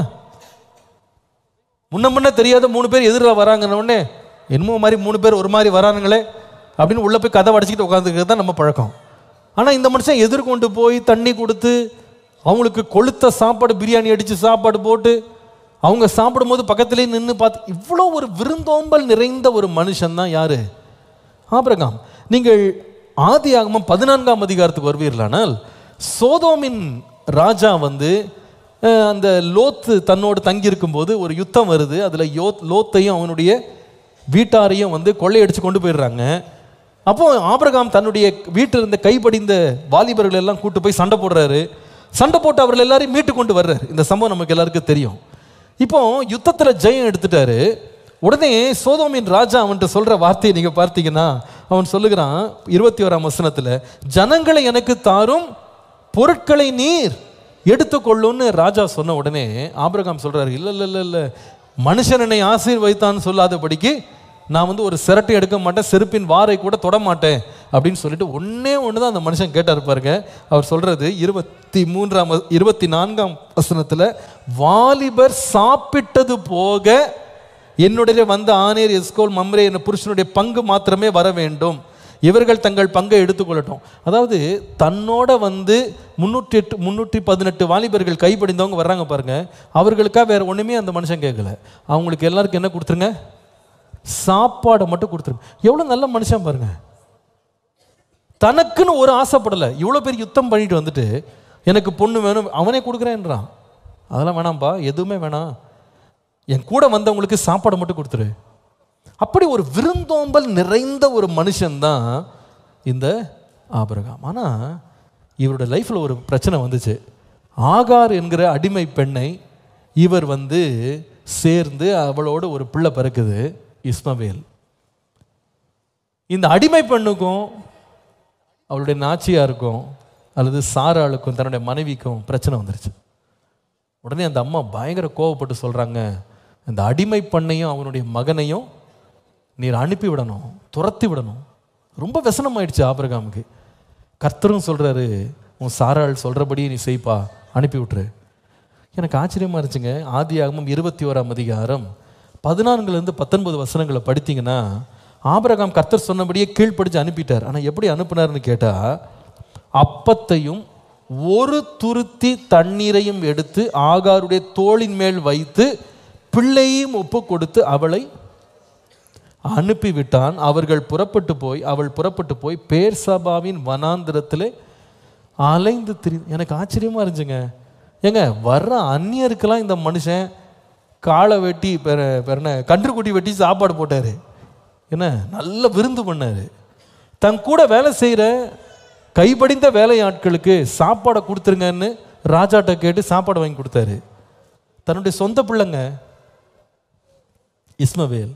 முன்ன முன்ன தெரியாத மூணு பேர் எதிரில் வராங்கன்ன உடனே என்னமோ மாதிரி மூணு பேர் ஒரு மாதிரி வரானுங்களே அப்படின்னு உள்ள போய் கதை அடிச்சுக்கிட்டு உட்காந்துக்கிறது தான் நம்ம பழக்கம் ஆனால் இந்த மனுஷன் எதிர்கொண்டு போய் தண்ணி கொடுத்து அவங்களுக்கு கொளுத்த சாப்பாடு பிரியாணி அடித்து சாப்பாடு போட்டு அவங்க சாப்பிடும்போது பக்கத்துலேயே நின்று பார்த்து இவ்வளோ ஒரு விருந்தோம்பல் நிறைந்த ஒரு மனுஷன் தான் யாரு ஆபிரகாம் நீங்கள் ஆதியாகமம் பதினான்காம் அதிகாரத்துக்கு வருவீர்களானால் சோதோமின் ராஜா வந்து அஹ், அந்த லோத்து தன்னோடு தங்கியிருக்கும் போது ஒரு யுத்தம் வருது அதில் யோத் லோத்தையும் அவனுடைய வீட்டாரையும் வந்து கொள்ளையடிச்சு கொண்டு போயிடுறாங்க அப்போ ஆபிரகாம் தன்னுடைய வீட்டில் இருந்த கைப்படிந்த வாலிபர்கள் எல்லாம் கூட்டு போய் சண்டை போடுறாரு சண்டை போட்டு அவர்கள் எல்லாரையும் மீட்டு கொண்டு வர்றாரு இந்த சம்பவம் நமக்கு எல்லாருக்கும் தெரியும் இப்போ யுத்தத்தில் ஜெயம் எடுத்துட்டாரு உடனே சோதோமின் ராஜா அவன்கிட்ட சொல்ற வார்த்தையை நீங்க பார்த்தீங்கன்னா அவன் சொல்லுகிறான் இருபத்தி ஓராம் வசனத்துல ஜனங்களை எனக்கு தாரும் பொருட்களை நீர் எடுத்துக்கொள்ளுன்னு ராஜா சொன்ன உடனே ஆபிரகாம் சொல்றாரு இல்ல இல்ல இல்ல இல்ல மனுஷன் என்னை ஆசீர்வதித்தான்னு சொல்லாதபடிக்கு நான் வந்து ஒரு சிரட்டை எடுக்க மாட்டேன் செருப்பின் வாரை கூட தொட மாட்டேன் அப்படின்னு சொல்லிட்டு ஒண்ணே ஒன்று தான் அந்த மனுஷன் கேட்டார் பாருங்க அவர் சொல்றது இருபத்தி மூன்றாம் வ- இருபத்தி நான்காம் வசனத்துல வாலிபர் சாப்பிட்டது போக என்னுடைய வந்த ஆனேர் எஸ்கோல் மம்ரே என்ற புருஷனுடைய பங்கு மாத்திரமே வர வேண்டும் இவர்கள் தங்கள் பங்கை எடுத்துக்கொள்ளட்டும் அதாவது தன்னோட வந்து முன்னூற்றி எட்டு முன்னூற்றி பதினெட்டு வாலிபர்கள் கைப்படிந்தவங்க வர்றாங்க பாருங்க அவர்களுக்காக வேற ஒண்ணுமே அந்த மனுஷன் கேட்கல அவங்களுக்கு எல்லாருக்கும் என்ன கொடுத்துருங்க சாப்பாடை மட்டும் கொடுத்துருங்க எவ்வளவு நல்ல மனுஷன் பாருங்க தனக்குன்னு ஒரு ஆசைப்படலை இவ்வளோ பேர் யுத்தம் பண்ணிட்டு வந்துட்டு எனக்கு பொண்ணு வேணும் அவனே கொடுக்குறேன்றான் அதெல்லாம் வேணாம்ப்பா எதுவுமே வேணாம் என் கூட வந்தவங்களுக்கு சாப்பாடை மட்டும் கொடுத்துரு அப்படி ஒரு விருந்தோம்பல் நிறைந்த ஒரு மனுஷன்தான் இந்த ஆபிரகாம் ஆனால் இவரோட லைஃப்பில் ஒரு பிரச்சனை வந்துச்சு ஆகார் என்கிற அடிமை பெண்ணை இவர் வந்து சேர்ந்து அவளோட ஒரு பிள்ளை பிறக்குது இஸ்மவேல் இந்த அடிமை பெண்ணுக்கும் அவளுடைய நாச்சியாருக்கும் அல்லது சாராளுக்கும் தன்னுடைய மனைவிக்கும் பிரச்சனை வந்துருச்சு உடனே அந்த அம்மா பயங்கர கோவப்பட்டு சொல்றாங்க இந்த அடிமை பண்ணையும் அவனுடைய மகனையும் நீர் அனுப்பி விடணும் துரத்தி விடணும் ரொம்ப விசனம் ஆயிடுச்சு ஆபிரகாமுக்கு கர்த்தரும் சொல்றாரு உன் சாராள் சொல்றபடி நீ செய்ப்பா அனுப்பி விட்டுரு எனக்கு ஆச்சரியமா இருந்துச்சுங்க ஆதியாகமம் இருபத்தி ஓராம் அதிகாரம் பதினான்குலேருந்து பத்தொன்பது வசனங்களை படித்தீங்கன்னா ஆபிரகாம் கர்த்தர் சொன்னபடியே கீழ்ப்படிச்சு அனுப்பிட்டார் ஆனால் எப்படி அனுப்புனார்னு கேட்டா அப்பத்தையும் ஒரு துருத்தி தண்ணீரையும் எடுத்து ஆகாருடைய தோளின் மேல் வைத்து பிள்ளையும் ஒப்பு கொடுத்து அவளை அனுப்பிவிட்டான் அவர்கள் புறப்பட்டு போய் அவள் புறப்பட்டு போய் பேர்சபாவின் வனாந்திரத்திலே அலைந்து திரி எனக்கு ஆச்சரியமா இருந்துச்சுங்க ஏங்க வர்ற அந்நியருக்கெல்லாம் இந்த மனுஷன் காலை வெட்டி பெற பெறன கன்றுக்குட்டி வெட்டி சாப்பாடு போட்டாரு என்ன நல்ல விருந்து பண்ணாரு தன் கூட வேலை செய்கிற கைப்படிந்த வேலையாட்களுக்கு சாப்பாடை கொடுத்துருங்கன்னு ராஜாட்ட கேட்டு சாப்பாடு வாங்கி கொடுத்தாரு தன்னுடைய சொந்த பிள்ளைங்க இஸ்மவேல்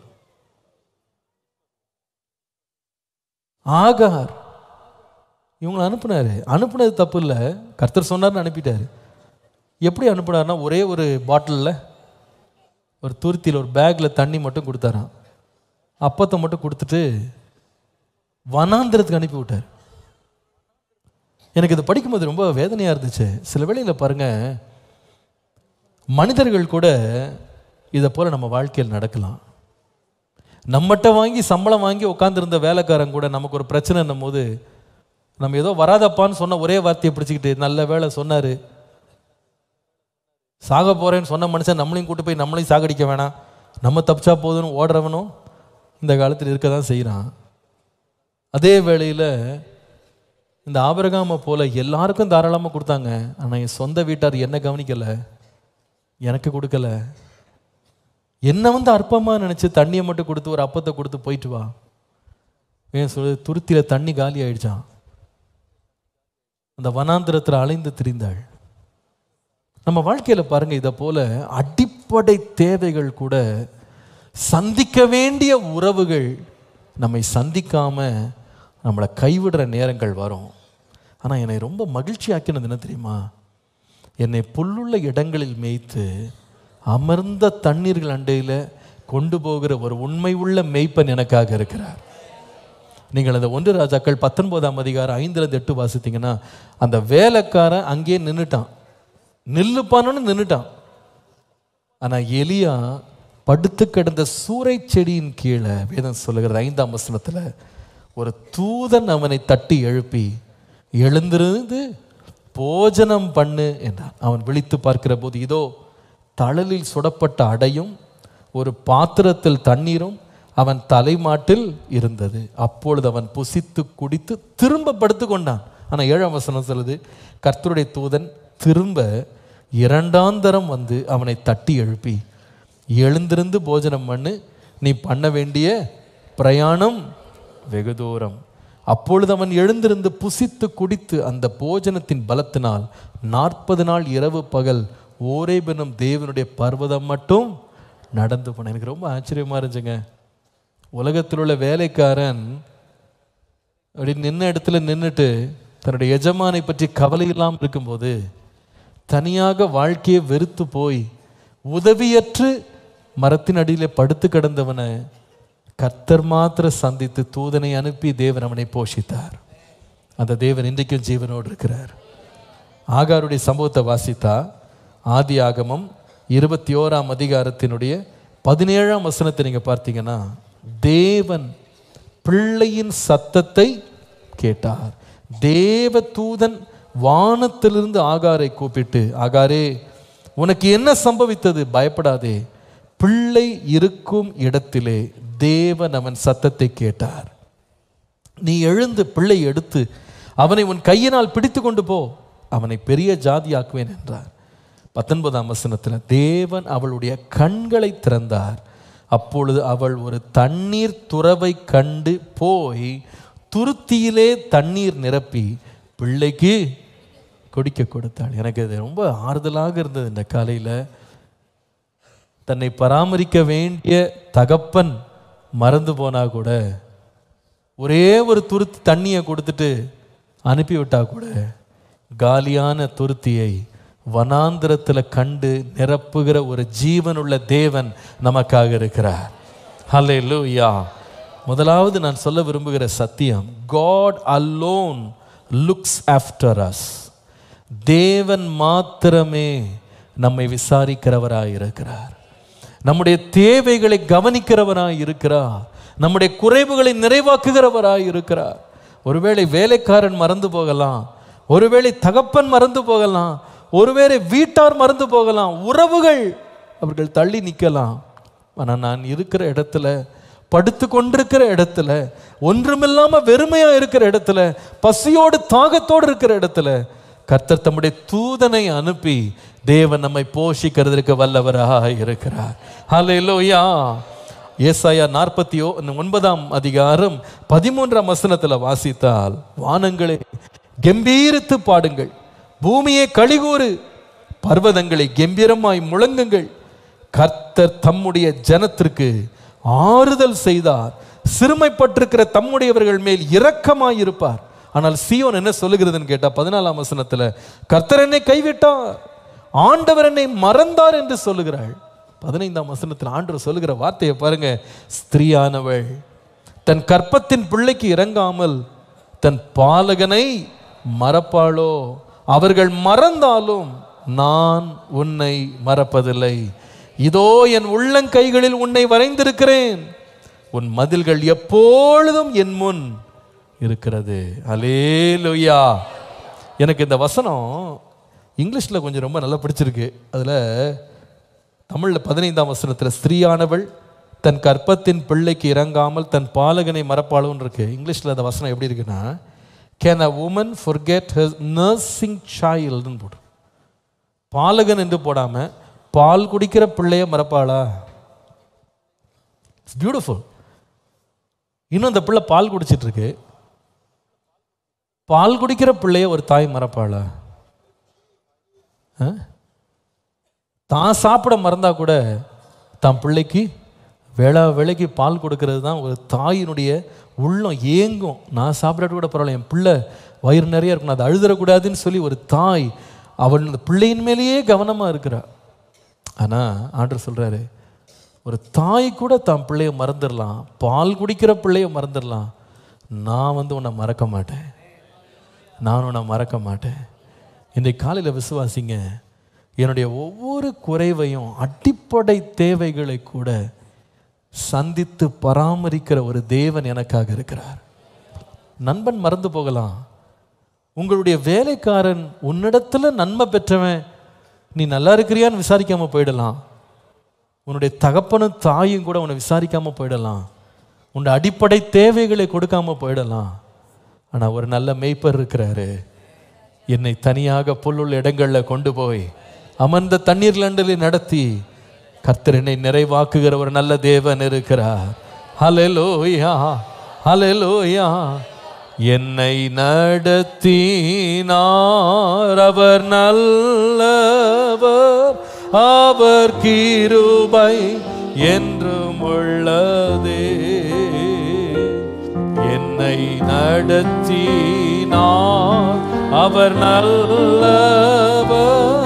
ஆகார் இவங்களை அனுப்புனாரு அனுப்புனது தப்பு இல்லை கர்த்தர் சொன்னார்னு அனுப்பிட்டாரு எப்படி அனுப்புனாருன்னா ஒரே ஒரு பாட்டிலில் ஒரு துருத்தியில் ஒரு பேக்கில் தண்ணி மட்டும் கொடுத்தாராம் அப்பத்தை மட்டும் கொடுத்துட்டு வனாந்திரத்துக்கு அனுப்பி விட்டார் எனக்கு இது படிக்கும்போது ரொம்ப வேதனையாக இருந்துச்சு சில வேளையில் பாருங்க மனிதர்கள் கூட இதை போல் நம்ம வாழ்க்கையில் நடக்கலாம் நம்மகிட்ட வாங்கி சம்பளம் வாங்கி உட்காந்துருந்த வேலைக்காரன் கூட நமக்கு ஒரு பிரச்சனைன்னும் போது நம்ம ஏதோ வராதப்பான்னு சொன்ன ஒரே வார்த்தையை பிடிச்சிக்கிட்டு நல்ல வேலை சொன்னார் சாக போகிறேன்னு சொன்ன மனுஷன் நம்மளையும் கூட்டு போய் நம்மளையும் சாகடிக்க வேணாம் நம்ம தப்பிச்சா போதும்னு ஓடுறவனும் இந்த காலத்தில் இருக்க தான் செய்கிறான் அதே வேளையில் இந்த ஆபரகாமை போல எல்லாருக்கும் தாராளமாக கொடுத்தாங்க ஆனால் என் சொந்த வீட்டார் என்ன கவனிக்கலை எனக்கு கொடுக்கல என்ன வந்து அற்பமாக நினச்சி தண்ணியை மட்டும் கொடுத்து ஒரு அப்பத்தை கொடுத்து போயிட்டு வா ஏன் சொல்லு துருத்தியில் தண்ணி காலி ஆயிடுச்சான் அந்த வனாந்திரத்தில் அலைந்து திரிந்தாள் நம்ம வாழ்க்கையில் பாருங்க இதை போல அடிப்படை தேவைகள் கூட சந்திக்க வேண்டிய உறவுகள் நம்மை சந்திக்காம நம்மளை கைவிடுற நேரங்கள் வரும் ஆனால் என்னை ரொம்ப மகிழ்ச்சி ஆக்கினது என்ன தெரியுமா என்னை புல்லுள்ள இடங்களில் மேய்த்து அமர்ந்த தண்ணீர்கள் அண்டையில் கொண்டு போகிற ஒரு உண்மை உள்ள மேய்ப்பன் எனக்காக இருக்கிறார் நீங்கள் அந்த ஒன்று ராஜாக்கள் பத்தொன்பதாம் அதிகாரம் ஐந்துலேருந்து எட்டு வாசித்தீங்கன்னா அந்த வேலைக்காரன் அங்கேயே நின்றுட்டான் நில்லுப்பானு நின்றுட்டான் ஆனா எலியா படுத்து கிடந்த சூறை செடியின் கீழே வேதம் சொல்லுகிறது ஐந்தாம் வசனத்துல ஒரு தூதன் அவனை தட்டி எழுப்பி எழுந்திருந்து போஜனம் பண்ணு என்றான் அவன் விழித்து பார்க்கிற போது இதோ தழலில் சுடப்பட்ட அடையும் ஒரு பாத்திரத்தில் தண்ணீரும் அவன் தலைமாட்டில் இருந்தது அப்பொழுது அவன் புசித்து குடித்து திரும்ப படுத்து கொண்டான் ஆனால் ஏழாம் வசனம் சொல்லுது கர்த்தருடைய தூதன் திரும்ப இரண்டாந்தரம் வந்து அவனை தட்டி எழுப்பி எழுந்திருந்து போஜனம் பண்ணு நீ பண்ண வேண்டிய பிரயாணம் வெகு தூரம் அப்பொழுது அவன் எழுந்திருந்து புசித்து குடித்து அந்த போஜனத்தின் பலத்தினால் நாற்பது நாள் இரவு பகல் ஓரேபெனும் தேவனுடைய பர்வதம் மட்டும் நடந்து போன எனக்கு ரொம்ப ஆச்சரியமா இருந்துச்சுங்க உலகத்தில் உள்ள வேலைக்காரன் அப்படி நின்ன இடத்துல நின்றுட்டு தன்னுடைய எஜமானை பற்றி கவலை இல்லாமல் இருக்கும்போது தனியாக வாழ்க்கையை வெறுத்து போய் உதவியற்று மரத்தின் அடியிலே படுத்து கிடந்தவனை கர்த்தர் மாத்திர சந்தித்து தூதனை அனுப்பி தேவன் அவனை போஷித்தார் அந்த தேவன் இன்றைக்கும் ஜீவனோடு இருக்கிறார் ஆகாருடைய சம்பவத்தை வாசித்தா ஆதி ஆகமம் இருபத்தி ஓராம் அதிகாரத்தினுடைய பதினேழாம் வசனத்தை நீங்க பார்த்தீங்கன்னா தேவன் பிள்ளையின் சத்தத்தை கேட்டார் தேவ தூதன் வானத்திலிருந்து ஆகாரை கூப்பிட்டு ஆகாரே உனக்கு என்ன சம்பவித்தது பயப்படாதே பிள்ளை இருக்கும் இடத்திலே தேவன் அவன் சத்தத்தை கேட்டார் நீ எழுந்து பிள்ளை எடுத்து அவனை உன் கையினால் பிடித்து கொண்டு போ அவனை பெரிய ஜாதியாக்குவேன் என்றார் பத்தொன்பதாம் வசனத்தில் தேவன் அவளுடைய கண்களை திறந்தார் அப்பொழுது அவள் ஒரு தண்ணீர் துறவை கண்டு போய் துருத்தியிலே தண்ணீர் நிரப்பி பிள்ளைக்கு குடிக்க கொடுத்தாள் எனக்கு இது ரொம்ப ஆறுதலாக இருந்தது இந்த காலையில் தன்னை பராமரிக்க வேண்டிய தகப்பன் மறந்து போனா கூட ஒரே ஒரு துருத்தி தண்ணியை கொடுத்துட்டு அனுப்பிவிட்டா கூட காலியான துருத்தியை வனாந்திரத்தில் கண்டு நிரப்புகிற ஒரு ஜீவனுள்ள தேவன் நமக்காக இருக்கிறார் ஹலே லூயா முதலாவது நான் சொல்ல விரும்புகிற சத்தியம் God alone looks after us தேவன் மாத்திரமே நம்மை விசாரிக்கிறவராய் இருக்கிறார் நம்முடைய தேவைகளை கவனிக்கிறவராய் இருக்கிறார் நம்முடைய குறைவுகளை நிறைவாக்குகிறவராய் இருக்கிறார் ஒருவேளை வேலைக்காரன் மறந்து போகலாம் ஒருவேளை தகப்பன் மறந்து போகலாம் ஒருவேளை வீட்டார் மறந்து போகலாம் உறவுகள் அவர்கள் தள்ளி நிற்கலாம் ஆனால் நான் இருக்கிற இடத்துல படுத்து கொண்டிருக்கிற இடத்துல ஒன்றுமில்லாம வெறுமையா இருக்கிற இடத்துல பசியோடு தாகத்தோடு இருக்கிற இடத்துல கர்த்தர் தம்முடைய தூதனை அனுப்பி தேவன் நம்மை போஷிக்கிறதற்கு வல்லவராக இருக்கிறார் ஹalleluya ஏசாயா நாற்பத்தி ஒன்பதாம் அதிகாரம் பதிமூன்றாம் வசனத்துல வாசித்தால் வானங்களே கம்பீரித்து பாடுங்கள் பூமியே கழிகூறு பர்வதங்களை கம்பீரமாய் முழங்குங்கள் கர்த்தர் தம்முடைய ஜனத்திற்கு ஆறுதல் செய்தார் சிறுமைப்பட்டிருக்கிற தம்முடையவர்கள் மேல் இரக்கமாய் இருப்பார் ஆனால் சீயோன் என்ன சொல்லுகிறதுன்னு கேட்டா பதினாலாம் வசனத்துல கர்த்தர் என்னை கைவிட்டார் ஆண்டவர் என்னை மறந்தார் என்று சொல்லுகிறாள் பதினைந்தாம் வசனத்தில் ஆண்டவர் சொல்லுகிற வார்த்தையை பாருங்க ஸ்திரீயானவள் தன் கற்பத்தின் பிள்ளைக்கு இறங்காமல் தன் பாலகனை மறப்பாளோ அவர்கள் மறந்தாலும் நான் உன்னை மறப்பதில்லை இதோ என் உள்ளங்கைகளில் உன்னை வரைந்திருக்கிறேன் உன் மதில்கள் எப்பொழுதும் என் முன் இருக்கிறது அலேலுயா எனக்கு இந்த வசனம் இங்கிலீஷில் கொஞ்சம் ரொம்ப நல்லா பிடிச்சிருக்கு அதில் தமிழில் பதினைந்தாம் வசனத்தில் ஸ்திரீயானவள் தன் கற்பத்தின் பிள்ளைக்கு இறங்காமல் தன் பாலகனை மறப்பாளுன்னு இருக்கு இங்கிலீஷில் அந்த வசனம் எப்படி இருக்குன்னா can a woman forget her nursing சைல்டுன்னு போடும் பாலகன் என்று போடாம பால் குடிக்கிற பிள்ளைய மறப்பாளா இட்ஸ் பியூட்டிஃபுல் இன்னும் அந்த பிள்ளை பால் குடிச்சிட்டு இருக்கு பால் குடிக்கிற பிள்ளைய ஒரு தாய் மறப்பாளா ஆ? தான் சாப்பிட மறந்தா கூட தான் பிள்ளைக்கு வேளா வேலைக்கு பால் கொடுக்கறது தான் ஒரு தாயினுடைய உள்ளம் ஏங்கும் நான் சாப்பிடாட்டு கூட பரவாயில்ல என் பிள்ளை வயிறு நிறைய இருக்கணும் அதை அழுதுறக்கூடாதுன்னு சொல்லி ஒரு தாய் அவள் அந்த பிள்ளையின் மேலேயே கவனமாக இருக்கிறா ஆனால் ஆண்டர் சொல்கிறாரு ஒரு தாய் கூட தான் பிள்ளைய மறந்துடலாம் பால் குடிக்கிற பிள்ளைய மறந்துடலாம் நான் வந்து உன்னை மறக்க மாட்டேன் நான் உன்னை மறக்க மாட்டேன் இன்றைக்கு காலையில் விசுவாசிங்க என்னுடைய ஒவ்வொரு குறைவையும் அடிப்படை தேவைகளை கூட சந்தித்து பராமரிக்கிற ஒரு தேவன் எனக்காக இருக்கிறார் நண்பன் மறந்து போகலாம் உங்களுடைய வேலைக்காரன் உன்னிடத்துல நன்மை பெற்றவன் நீ நல்லா இருக்கிறியான்னு விசாரிக்காம போயிடலாம் உன்னுடைய தகப்பனும் தாயும் கூட உன்னை விசாரிக்காம போயிடலாம் உன்னுடைய அடிப்படை தேவைகளை கொடுக்காம போயிடலாம் ஆனா ஒரு நல்ல மேய்ப்பர் இருக்கிறாரு என்னை தனியாக புல்லுள்ள இடங்கள்ல கொண்டு போய் அமர்ந்த தண்ணீர் லண்டலில் நடத்தி கர்த்தர் என்னை நிறைவாக்குகிற ஒரு நல்ல தேவன் இருக்கிறார் ஹalleluya ஹalleluya என்னை நடத்தினார் அவர் நல்லவர் அவர் கிருபை என்றும் உள்ளதே என்னை நடத்தினார் அவர் நல்லவர்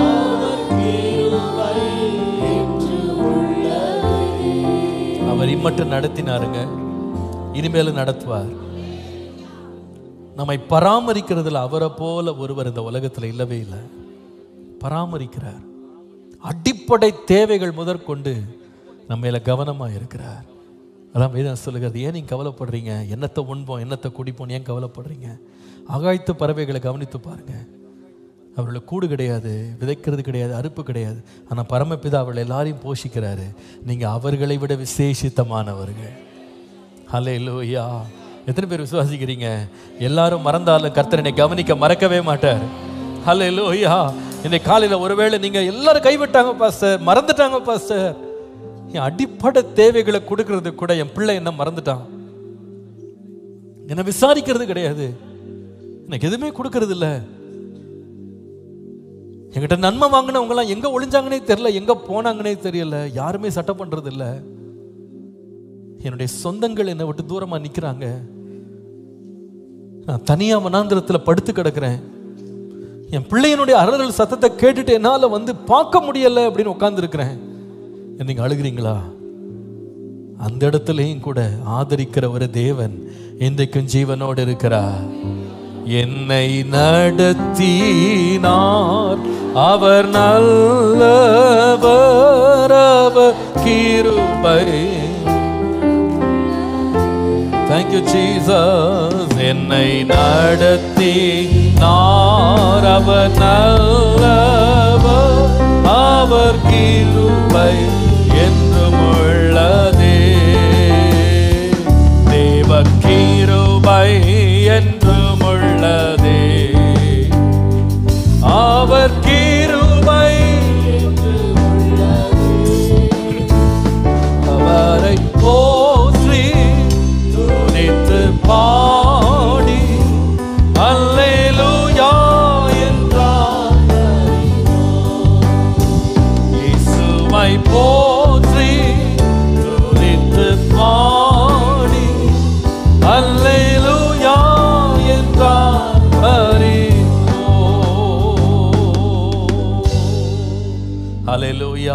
அவர் இம்மட்டும் நடத்தினாருங்க இனிமேலும் நடத்துவார் நம்மை பராமரிக்கிறதுல அவரை போல ஒருவர் இந்த உலகத்தில் இல்லவே இல்லை பராமரிக்கிறார் அடிப்படை தேவைகள் முதற்கொண்டு நம்ம மேல கவனமா இருக்கிறார் அதான் வேதம் சொல்லுகிறது ஏன் நீங்க கவலைப்படுறீங்க என்னத்தை உண்போம் என்னத்தை குடிப்போம் ஏன் கவலைப்படுறீங்க ஆகாயத்து பறவைகளை கவனித்து பாருங்க அவர்களுக்கு கூடு கிடையாது விதைக்கிறது கிடையாது அறுப்பு கிடையாது ஆனா பரமபிதா அவர்கள் எல்லாரையும் போஷிக்கிறாரு நீங்க அவர்களை விட விசேஷித்தமானவர்கள் ஹலே லூயா எத்தனை பேர் விசுவாசிக்கிறீங்க எல்லாரும் மறந்தாலும் கர்த்தர் என்னை கவனிக்க மறக்கவே மாட்டார் ஹலே லூயா இன்னைக்கு காலையில் ஒருவேளை நீங்க எல்லாரும் கைவிட்டாங்க பாஸ்டர் மறந்துட்டாங்க பாஸ்டர் என் அடிப்படை தேவைகளை கொடுக்கறது கூட என் பிள்ளை என்ன மறந்துட்டான் என்னை விசாரிக்கிறது கிடையாது எனக்கு எதுவுமே கொடுக்கறது இல்லை என்கிட்ட நன்மை வாங்கினவங்கலாம் எங்க ஒளிஞ்சாங்கன்னே தெரியல எங்க போனாங்கன்னே தெரியல யாருமே சட்டம் பண்றது இல்ல என்னுடைய சொந்தங்கள் என்னை விட்டு தூரமா நிக்கிறாங்க நான் தனியா மனாந்திரத்துல படுத்து கிடக்கிறேன் என் பிள்ளையனுடைய அலறல் சத்தத்தை கேட்டுட்டு என்னால வந்து பார்க்க முடியல அப்படின்னு உட்கார்ந்து நீங்க அழுகிறீங்களா அந்த இடத்துலயும் கூட ஆதரிக்கிற ஒரு தேவன் இன்றைக்கும் ஜீவனோடு இருக்கிறார் என்னை நடத்தினார் அவர் நல்லவர் அவர் கிருபை தேங்க்யூ ஜீசஸ் என்னை நடத்தி நார் அவர் நல்லவர் அவர் கிருபை என்றும் உள்ளதே ஹalleluya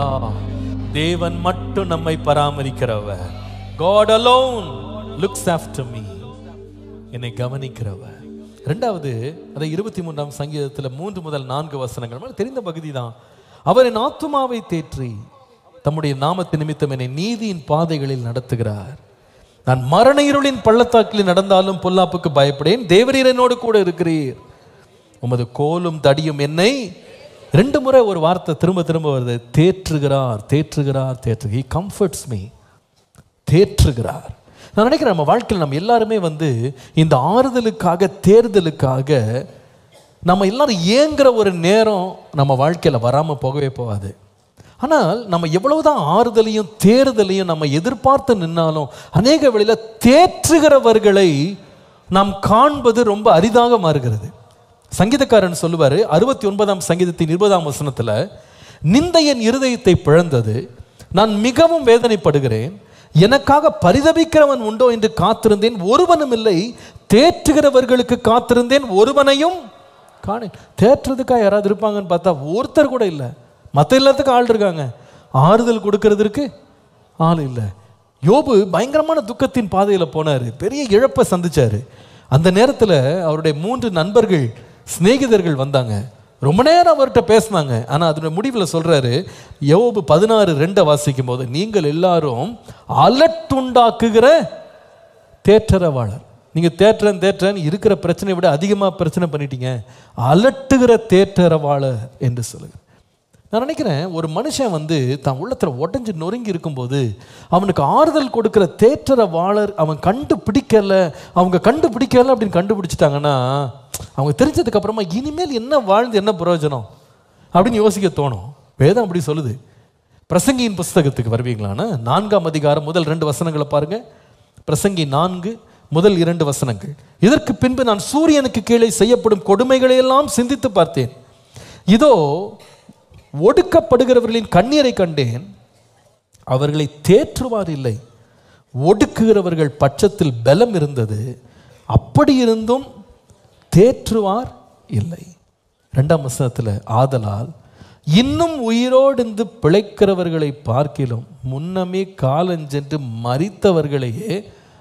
தேவன் மட்டும் நம்மை பராமரிக்கிறவர் God alone looks after me என்னை கவனிக்கிறவர் ரெண்டாவது அதை இருபத்தி மூன்றாம் சங்கீதத்தில் மூன்று முதல் நான்கு வசனங்கள் நமக்கு தெரிந்த பகுதி தான் அவர் என் ஆத்துமாவை தேற்றி தம்முடைய நாமத்து நிமித்தம் என்னை நீதியின் பாதைகளில் நடத்துகிறார் நான் மரண இருளின் பள்ளத்தாக்கில் நடந்தாலும் பொல்லாப்புக்கு பயப்படேன் தேவரீர் என்னோடு கூட இருக்கிறீர் உமது கோலும் தடியும் என்னை ரெண்டு முறை ஒரு வார்த்தை திரும்ப திரும்ப வருது தேற்றுகிறார் தேற்றுகிறார் தேற்று ஹி கம்ஃபர்ட்ஸ் மீ தேற்றுகிறார் நான் நினைக்கிறேன் நம்ம வாழ்க்கையில் நம்ம எல்லாருமே வந்து இந்த ஆறுதலுக்காக தேர்தலுக்காக நம்ம எல்லாரும் ஏங்குற ஒரு நேரம் நம்ம வாழ்க்கையில் வராமல் போகவே போகாது ஆனால் நம்ம எவ்வளவுதான் ஆறுதலையும் தேர்தலையும் நம்ம எதிர்பார்த்து நின்னாலும் அநேக வேளையில் தேற்றுகிறவர்களை நாம் காண்பது ரொம்ப அரிதாக மாறுகிறது சங்கீதக்காரன் சொல்லுவார் அறுபத்தி ஒன்பதாம் சங்கீதத்தின் இருபதாம் வசனத்தில் நிந்தையன் இருதயத்தை பிழந்தது நான் மிகவும் வேதனைப்படுகிறேன் எனக்காக பரிதபிக்கிறவன் உண்டோ என்று காத்திருந்தேன் ஒருவனும் இல்லை தேற்றுகிறவர்களுக்கு காத்திருந்தேன் ஒருவனையும் காணேன் தேற்றுறதுக்காக யாராவது இருப்பாங்கன்னு பார்த்தா ஒருத்தர் கூட இல்லை மற்ற எல்லாத்துக்கும் ஆள் இருக்காங்க ஆறுதல் கொடுக்கறதற்கு ஆள் இல்லை யோபு பயங்கரமான துக்கத்தின் பாதையில் போனார் பெரிய இழப்பை சந்திச்சாரு அந்த நேரத்தில் அவருடைய மூன்று நண்பர்கள் சிநேகிதர்கள் வந்தாங்க ரொம்ப நேரம் அவர்கிட்ட பேசினாங்க ஆனால் அதனுடைய முடிவில் சொல்றாரு யோபு பதினாறு ரெண்டை வாசிக்கும் போது நீங்கள் எல்லாரும் அலட்டுண்டாக்குகிற தேற்றரவாளர் நீங்க தேற்றன் தேற்றன் இருக்கிற பிரச்சனையை விட அதிகமா பிரச்சனை பண்ணிட்டீங்க அலட்டுகிற தேற்றரவாளர் என்று சொல்லுங்க நான் நினைக்கிறேன் ஒரு மனுஷன் வந்து தான் உள்ளத்துல உடஞ்சி நொறுங்கி இருக்கும்போது அவனுக்கு ஆறுதல் கொடுக்கிற தேற்றரவாளர் அவன் கண்டுபிடிக்கல அவங்க கண்டுபிடிக்கல அப்படின்னு கண்டுபிடிச்சிட்டாங்கன்னா அவங்க தெரிஞ்சதுக்கு அப்புறமா இனிமேல் என்ன வாழ்ந்து என்ன பிரயோஜனம் அப்படின்னு யோசிக்க தோணும் வேதம் அப்படி சொல்லுது பிரசங்கியின் புஸ்தகத்துக்கு வருவீங்களான்னு நான்காம் அதிகாரம் முதல் ரெண்டு வசனங்களை பாருங்க பிரசங்கி நான்கு முதல் இரண்டு வசனங்கள் இதற்கு பின்பு நான் சூரியனுக்கு கீழே செய்யப்படும் கொடுமைகளை எல்லாம் சிந்தித்து பார்த்தேன் இதோ ஒடுக்கப்படுகிறவர்களின் கண்ணீரை கண்டேன் அவர்களை தேற்றுவார் இல்லை ஒடுக்குகிறவர்கள் பட்சத்தில் பலம் இருந்தது அப்படி இருந்தும் தேற்றுவார் இல்லை ரெண்டாம் வசனத்தில் ஆதலால் இன்னும் உயிரோடு இருந்து பிழைக்கிறவர்களை பார்க்கிலும் முன்னமே காலஞ்சென்று மறித்தவர்களையே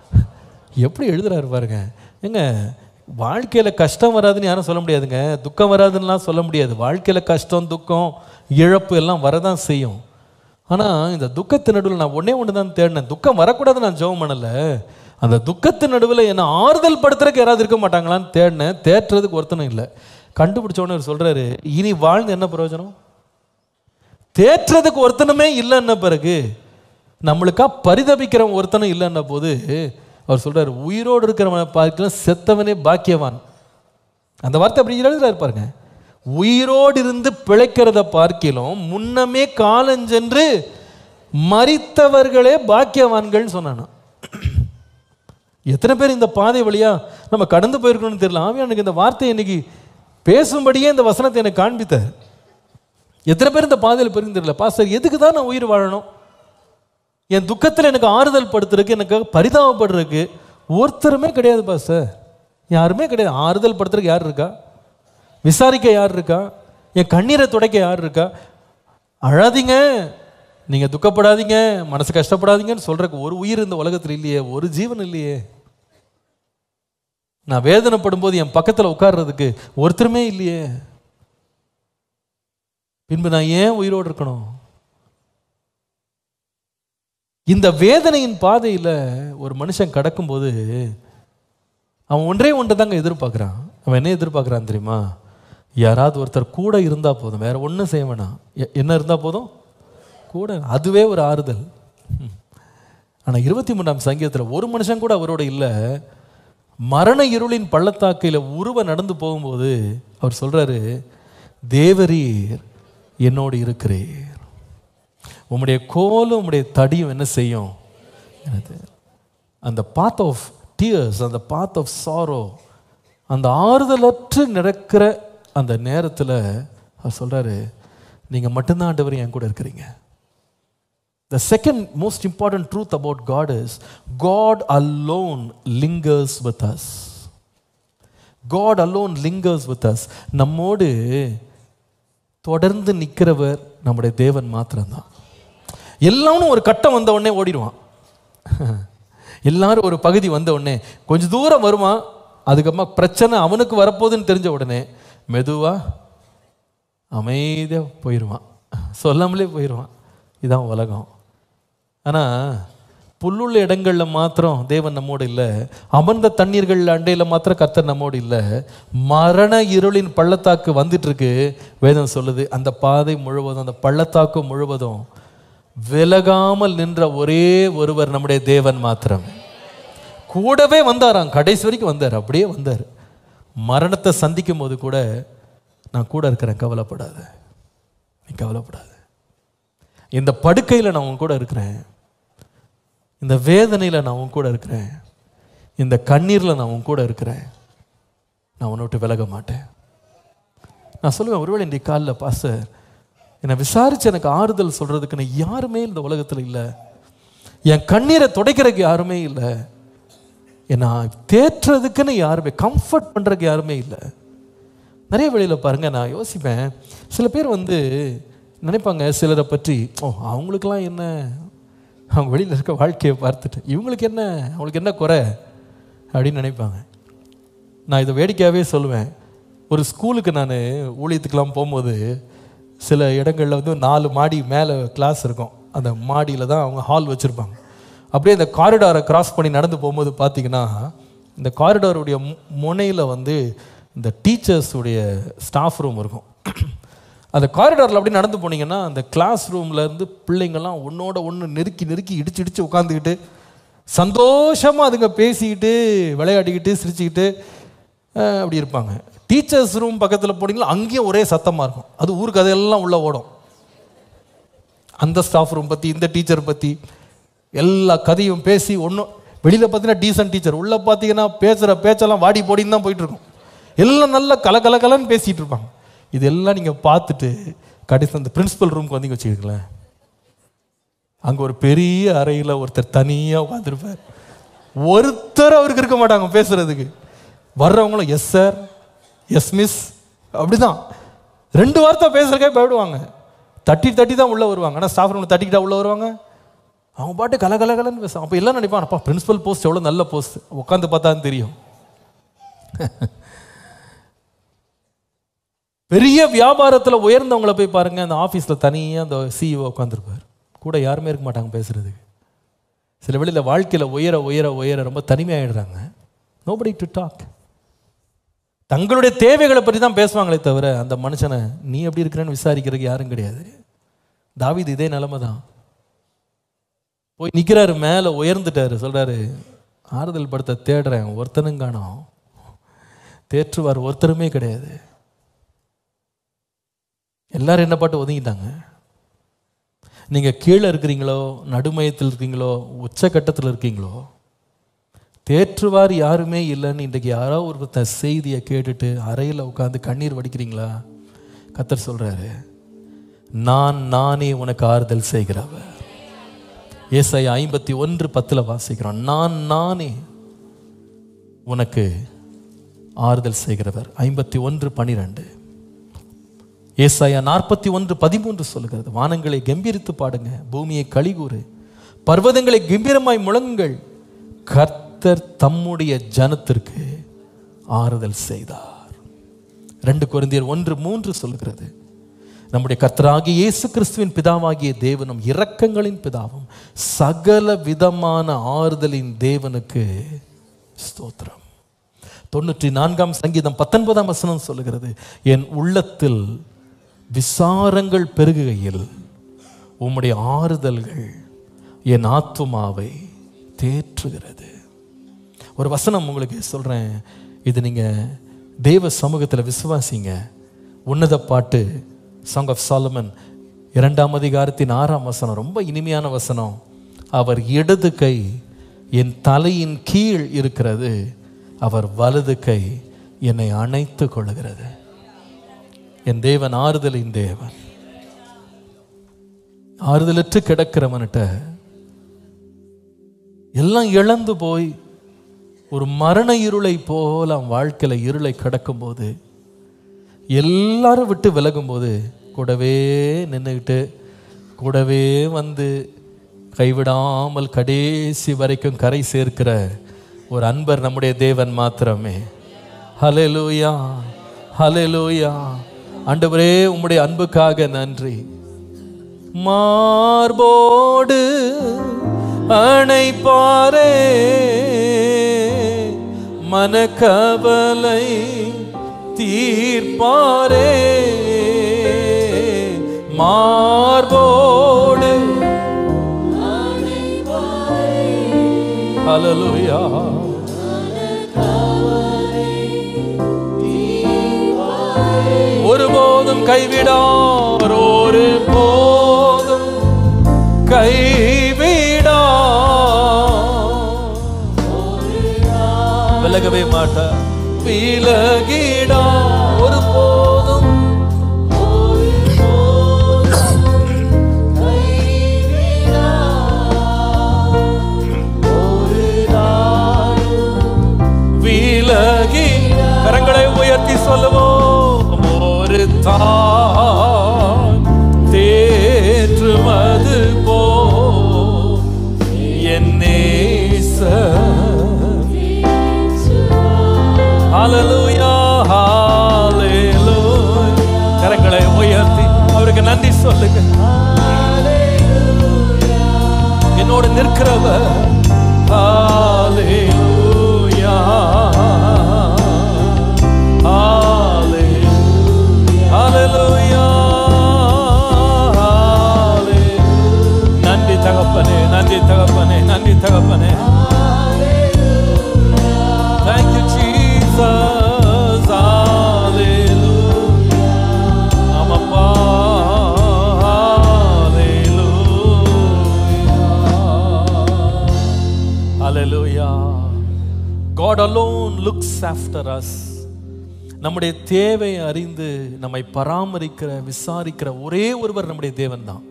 எப்படி எழுதுறாரு பாருங்க ஏங்க வாழ்க்கையில் கஷ்டம் வராதுன்னு யாரும் சொல்ல முடியாதுங்க துக்கம் வராதுன்னுலாம் சொல்ல முடியாது வாழ்க்கையில் கஷ்டம் துக்கம் இழப்பு எல்லாம் வரதான் செய்யும் ஆனால் இந்த துக்கத்தின் நடுவில் நான் ஒன்றே ஒன்று தான் தேடினேன் துக்கம் வரக்கூடாது நான் ஜெபம் பண்ணல அந்த துக்கத்தின் நடுவில் என்னை ஆறுதல் படுத்துறதுக்கு யாராவது இருக்க மாட்டாங்களான்னு தேடினேன் தேற்றுறதுக்கு ஒருத்தனும் இல்லை கண்டுபிடிச்சோன்னு அவர் சொல்கிறாரு இனி வாழ்ந்து என்ன பிரயோஜனம் தேற்றுறதுக்கு ஒருத்தனுமே இல்லைன்ன பிறகு நம்மளுக்கா பரிதபிக்கிறவன் ஒருத்தனும் இல்லைன்ன போது அவர் சொல்றாரு உயிரோடு இருக்கிறவனை பார்க்கலாம் செத்தவனே பாக்கியவான் அந்த வார்த்தை அப்படி எழுதுறாரு பாருங்க உயிரோடு இருந்து பிழைக்கிறத பார்க்கிலும் முன்னமே காலஞ்சென்று மறித்தவர்களே பாக்கியவான்கள்னு சொன்னானா எத்தனை பேர் இந்த பாதை வழியா நம்ம கடந்து போயிருக்கணும்னு தெரியல ஆவியானுக்கு இந்த வார்த்தை இன்னைக்கு பேசும்படியே இந்த வசனத்தை எனக்கு காண்பித்தார் எத்தனை பேர் இந்த பாதையில் பெருங்க தெரியல பாஸ்டர் எதுக்கு தான் நான் உயிர் வாழணும் என் துக்கத்தில் எனக்கு ஆறுதல் படுத்துறதுக்கு எனக்கு பரிதாபப்படுறதுக்கு ஒருத்தருமே கிடையாது பாஸ்டர் யாருமே கிடையாது ஆறுதல் படுத்துறதுக்கு யார் இருக்கா விசாரிக்க யார் இருக்கா என் கண்ணீரை துடைக்க யார் இருக்கா அழாதீங்க நீங்கள் துக்கப்படாதீங்க மனசு கஷ்டப்படாதீங்கன்னு சொல்றதுக்கு ஒரு உயிர் இந்த உலகத்தில் இல்லையே ஒரு ஜீவன் இல்லையே நான் வேதனைப்படும் போது என் பக்கத்தில் உட்கார்றதுக்கு ஒருத்தருமே இல்லையே பின்பு நான் ஏன் உயிரோடு இருக்கணும் இந்த வேதனையின் பாதையில் ஒரு மனுஷன் கடக்கும்போது அவன் ஒன்றே ஒன்று தாங்க எதிர்பார்க்குறான் அவன் என்ன எதிர்பார்க்குறான் தெரியுமா யாராவது ஒருத்தர் கூட இருந்தால் போதும் வேற ஒன்றும் செய்ய வேணாம் எ- என்ன இருந்தால் போதும் கூட அதுவே ஒரு ஆறுதல் ஆனால் இருபத்தி மூணாம் சங்கீதத்தில் ஒரு மனுஷன் கூட அவரோட இல்லை மரண இருளின் பள்ளத்தாக்கையில் உருவ நடந்து போகும்போது அவர் சொல்றாரு தேவரீர் என்னோடு இருக்கிறீர் உம்முடைய கோலும் உம்முடைய தடியும் என்ன செய்யும் எனக்கு அந்த பாத் ஆஃப் டியர்ஸ் அந்த பாத் ஆஃப் சாரோ அந்த ஆறுதலற்று நடக்கிற அந்த நேரத்தில் அவர் சொல்றாரு நீங்க மட்டும்தான் ஆண்டவர் என் கூட இருக்கிறீங்க The second most important truth about God is God alone lingers with us. God alone lingers with us. நம்மோடு தொடர்ந்து நிற்கிறவர் நம்முடைய தேவன் மாத்திரம்தான் எல்லாரும் ஒரு கட்டம் வந்த உடனே ஓடிடுவான் எல்லாரும் ஒரு பகுதி வந்த உடனே கொஞ்சம் தூரம் வருவான் அதுக்கப்புறமா பிரச்சனை அவனுக்கு வரப்போகுதுன்னு தெரிஞ்ச உடனே மெதுவா அமைதியாக போயிடுவான் சொல்லாமலே போயிடுவான் இதான் உலகம் ஆனால் புல்லுள்ள இடங்களில் மாத்திரம் தேவன் நம்மோடு இல்லை அமர்ந்த தண்ணீர்கள் அண்டையில் மாத்திரம் கர்த்தர் நம்மோடு இல்லை மரண இருளின் பள்ளத்தாக்கு வந்துட்டு இருக்கு வேதம் சொல்லுது அந்த பாதை முழுவதும் அந்த பள்ளத்தாக்கு முழுவதும் விலகாமல் நின்ற ஒரே ஒருவர் நம்முடைய தேவன் மாத்திரம் கூடவே வந்தாராம் கடைசி வரைக்கும் வந்தார் அப்படியே வந்தார் மரணத்தை சந்திக்கும் போது கூட நான் கூட இருக்கிறேன் கவலைப்படாத நீ கவலைப்படாத இந்த படுக்கையில் நான் உன் கூட இருக்கிறேன் இந்த வேதனையில் நான் உன் கூட இருக்கிறேன் இந்த கண்ணீரில் நான் உன் கூட இருக்கிறேன் நான் உன்னை விட்டு விலக மாட்டேன் நான் சொல்லுவேன் ஒருவேளை இன்றைக்கு காலில் பாச என்னை விசாரித்து எனக்கு ஆறுதல் சொல்கிறதுக்குன்னு யாருமே இந்த உலகத்தில் இல்லை என் கண்ணீரை துடைக்கிறதுக்கு யாருமே இல்லை என்னை தேற்றுறதுக்குன்னு யாருமே கம்ஃபர்ட் பண்ணுறதுக்கு யாருமே இல்லை நிறைய வழியில் பாருங்கள் நான் யோசிப்பேன் சில பேர் வந்து நினைப்பாங்க சிலரை பற்றி ஓ அவங்களுக்கெல்லாம் என்ன அவங்க வெளியில் இருக்க வாழ்க்கையை பார்த்துட்டு இவங்களுக்கு என்ன அவங்களுக்கு என்ன குறை அப்படின்னு நினைப்பாங்க நான் இதை வேடிக்கையாகவே சொல்லுவேன் ஒரு ஸ்கூலுக்கு நான் ஊழியத்துக்கெலாம் போகும்போது சில இடங்களில் வந்து நாலு மாடி மேலே கிளாஸ் இருக்கும் அந்த மாடியில் தான் அவங்க ஹால் வச்சுருப்பாங்க அப்படியே இந்த காரிடாரை கிராஸ் பண்ணி நடந்து போகும்போது பார்த்தீங்கன்னா இந்த காரிடாருடைய முனையில் வந்து இந்த டீச்சர்ஸுடைய ஸ்டாஃப் ரூம் இருக்கும் அந்த காரிடாரில் அப்படி நடந்து போனீங்கன்னா அந்த கிளாஸ் ரூம்லேருந்து பிள்ளைங்கள்லாம் ஒன்றோட ஒன்று நெருக்கி நெருக்கி இடிச்சு இடிச்சு உட்காந்துக்கிட்டு சந்தோஷமாக அதுங்க பேசிக்கிட்டு விளையாடிக்கிட்டு சிரிச்சுக்கிட்டு அஹ், அப்படி இருப்பாங்க டீச்சர்ஸ் ரூம் பக்கத்தில் போனீங்கன்னா அங்கேயும் ஒரே சத்தமாக இருக்கும் அது ஊருக்கு அதெல்லாம் உள்ளே ஓடும் அந்த ஸ்டாஃப் ரூம் பற்றி இந்த டீச்சர் பற்றி எல்லா கதையும் பேசி ஒன்றும் வெளியில் பார்த்தீங்கன்னா டீசன்ட் டீச்சர் உள்ளே பார்த்தீங்கன்னா பேசுகிற பேச்செல்லாம் வாடி போடின்னு தான் போயிட்டு இருக்கும் எல்லாம் நல்லா கல கல கலன்னு பேசிகிட்டு இருப்பாங்க இதெல்லாம் நீங்கள் பார்த்துட்டு கடைசி அந்த பிரின்சிபல் ரூம்க்கு வந்தீங்க வச்சுக்கோங்களேன் அங்கே ஒரு பெரிய அறையில் ஒருத்தர் தனியாக உட்காந்துருப்பார் ஒருத்தர் அவருக்கு இருக்க மாட்டாங்க பேசுறதுக்கு வர்றவங்களும் எஸ் சார் எஸ் மிஸ் அப்படிதான் ரெண்டு வார்த்தை பேசுறதுக்கே பயப்படுவாங்க தட்டி தட்டி தான் உள்ளே வருவாங்க ஆனால் ஸ்டாஃப் ரூமில் தட்டிக்கிட்டா உள்ளே வருவாங்க அவங்க பாட்டு கல கல கலன்னு பேசுவாங்க அப்போ எல்லாம் நினைப்பாங்க அப்பா பிரின்சிபல் போஸ்ட் எவ்வளோ நல்ல போஸ்ட் உட்காந்து பார்த்தா தான் தெரியும் பெரிய வியாபாரத்தில் உயர்ந்தவங்களை போய் பாருங்க அந்த ஆஃபீஸில் தனியாக அந்த சிஇஓ உட்காந்துருப்பார் கூட யாருமே இருக்க மாட்டாங்க பேசுறதுக்கு சில வெளியில் வாழ்க்கையில் உயர உயர உயர ரொம்ப தனிமையாயிடுறாங்க நோபடி டு டாக் தங்களுடைய தேவைகளை பற்றி தான் பேசுவாங்களே தவிர அந்த மனுஷனை நீ எப்படி இருக்கிறேன்னு விசாரிக்கிறதுக்கு யாரும் கிடையாது தாவீது இதே நிலைமை தான் போய் நிற்கிறாரு மேலே உயர்ந்துட்டாரு சொல்றாரு ஆறுதல் படுத்த தேடுறேன் ஒருத்தனும் காணோம் தேற்றுவார் ஒருத்தருமே கிடையாது எல்லாரும் என்ன பாட்டு ஒதுங்கிட்டாங்க நீங்க கீழே இருக்கிறீங்களோ நடுமையத்தில் இருக்கீங்களோ உச்சக்கட்டத்தில் இருக்கீங்களோ தேற்றுவார் யாருமே இல்லைன்னு இன்றைக்கு யாரோ ஒருத்தர் செய்தியை கேட்டுட்டு அறையில் உட்காந்து கண்ணீர் வடிக்கிறீங்களா கத்தர் சொல்றாரு நான் நானே உனக்கு ஆறுதல் செய்கிறவர் ஏசாயா ஐம்பத்தி ஒன்று பத்தில் வாசிக்கிறோம் நான் நானே உனக்கு ஆறுதல் செய்கிறவர் ஐம்பத்தி ஒன்று பனிரெண்டு ஏசாயா நாற்பத்தி ஒன்று பதிமூன்று சொல்லுகிறது வானங்களை கம்பீரித்து பாடுங்க பூமியை கழிகூறு பர்வதங்களை கம்பீரமாய் முழங்குங்கள் கர்த்தர் தம்முடைய ஜனத்திற்கு ஆறுதல் செய்தார் ரெண்டு குருந்தியர் ஒன்று மூன்று சொல்லுகிறது நம்முடைய கர்த்தராகிய இயேசு கிறிஸ்துவின் பிதாவாகிய தேவனும் இரக்கங்களின் பிதாவும் சகல விதமான ஆறுதலின் தேவனுக்கு ஸ்தோத்திரம் தொண்ணூற்றி நான்காம் சங்கீதம் பத்தொன்பதாம் வசனம் சொல்லுகிறது என் உள்ளத்தில் விசாரங்கள் பெருகுகையில் உம்முடைய ஆறுதல்கள் என் ஆத்துமாவை தேற்றுகிறது ஒரு வசனம் உங்களுக்கு சொல்றேன் இது நீங்க தேவ சமூகத்தில் விசுவாசிங்க உன்னத பாட்டு சாங் ஆஃப் சாலமன் இரண்டாம் அதிகாரத்தின் ஆறாம் வசனம் ரொம்ப இனிமையான வசனம் அவர் இடது கை என் தலையின் கீழ் இருக்கிறது அவர் வலது கை என்னை அணைத்து கொள்ளுகிறது என் தேவன் ஆறுதலின் தேவன் ஆறுதலற்று கிடக்கிறவன்கிட்ட எல்லாம் இழந்து போய் ஒரு மரண இருளை போல அவன் வாழ்க்கையில இருளை கடக்கும்போது எல்லாரும் விட்டு விலகும்போது கூடவே நின்றுக்கிட்டு கூடவே வந்து கைவிடாமல் கடைசி வரைக்கும் கரை சேர்க்கிற ஒரு அன்பர் நம்முடைய தேவன் மாத்திரமே ஹalleluya ஹalleluya ஆண்டவரே உம்முடைய அன்புக்காக நன்றி மார்போடு அணைப்பாரே மனக்கவலை தீர்ப்பாரே மார்போடு ஹalleluya ஒருபோதும் கைவிடார் ஒரு போதும் கைவிடா விலகவே மாட்டார் விலகிடா ஒரு போதும் விலகி கரங்களை உயர்த்தி சொல்லுவோம் ஒரு தாய் தேற்றுவது போ என் நேசர் ஹalleluya ஹalleluya கரங்களை உயர்த்தி அவருக்கு நன்றி சொல்லுங்க என்னோடு நிற்கிறவர் ஹalleluya ஹalleluya ஹalleluya நன்றி தகப்பனே நன்றி தகப்பனே நன்றி தகப்பனே Thank you, Jesus. Hallelujah. ஆமாப்பா. Hallelujah. Hallelujah. God alone looks after us. நம்முடைய தேவை அறிந்து நம்மை பராமரிக்கிற விசாரிக்கிற ஒரே ஒருவர் நம்முடைய தேவன் தான்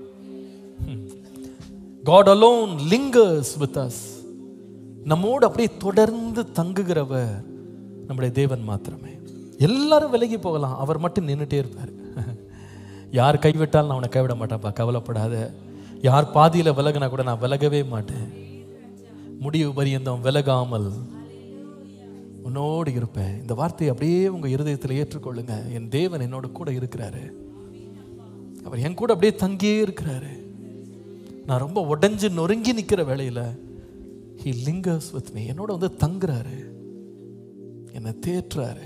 God alone lingers with us. நம்மோடு அப்படியே தொடர்ந்து தங்குகிறவர் நம்முடைய தேவன் மாத்திரமே எல்லாரும் விலகி போகலாம் அவர் மட்டும் நின்றுட்டே இருப்பார் யார் கைவிட்டாலும் நான் அவனை கைவிட மாட்டேன்ப்பா கவலைப்படாத யார் பாதியில் விலகினா கூட நான் விலகவே மாட்டேன் முடிவு பரியந்தம் விலகாமல் உன்னோடு இருப்பேன் இந்த வார்த்தையை அப்படியே உங்க இருதயத்தில் ஏற்றுக்கொள்ளுங்க என் தேவன் என்னோட கூட இருக்கிறாரு அவர் என் கூட அப்படியே தங்கியே இருக்கிறாரு நான் ரொம்ப உடைஞ்சு நொறுங்கி நிற்கிற வேளையில ஹி லிங்கர்ஸ் வித் மீ என்னோட வந்து தங்குறாரு என்னை தேற்றுறாரு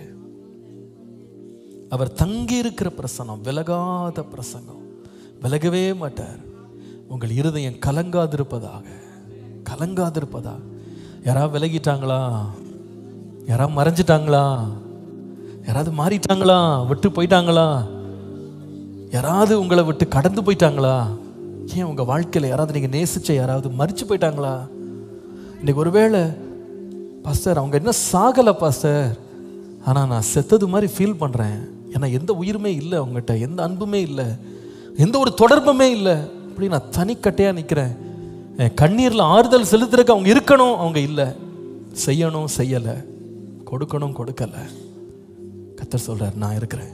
அவர் தங்கி இருக்கிற பிரசனம் விலகாத பிரசங்கம் விலகவே மாட்டார் உங்கள் இருதயம் கலங்காதிருப்பதாக கலங்காதிருப்பதா யாராவது விலகிட்டாங்களா யாராவது மறைஞ்சிட்டாங்களா யாராவது மாறிட்டாங்களா விட்டு போயிட்டாங்களா யாராவது உங்களை விட்டு கடந்து போயிட்டாங்களா ஏன் உங்க வாழ்க்கையில யாராவது நீங்க நேசிச்ச யாராவது மறிச்சு போயிட்டாங்களா இன்னைக்கு ஒருவேளை பாஸ்டர் அவங்க என்ன சாகலை பாஸ்டர் ஆனா நான் செத்தது மாதிரி ஃபீல் பண்றேன் ஏன்னா எந்த உயிருமே இல்லை அவங்ககிட்ட எந்த அன்புமே இல்லை எந்த ஒரு தொடர்புமே இல்லை அப்படி நான் தனிக்கட்டையா நிக்கிறேன் என் கண்ணீர்ல ஆறுதல் செலுத்துறதுக்கு அவங்க இருக்கணும் அவங்க இல்லை செய்யணும் செய்யலை கொடுக்கணும் கொடுக்கல கத்தர் சொல்றார் நான் இருக்கிறேன்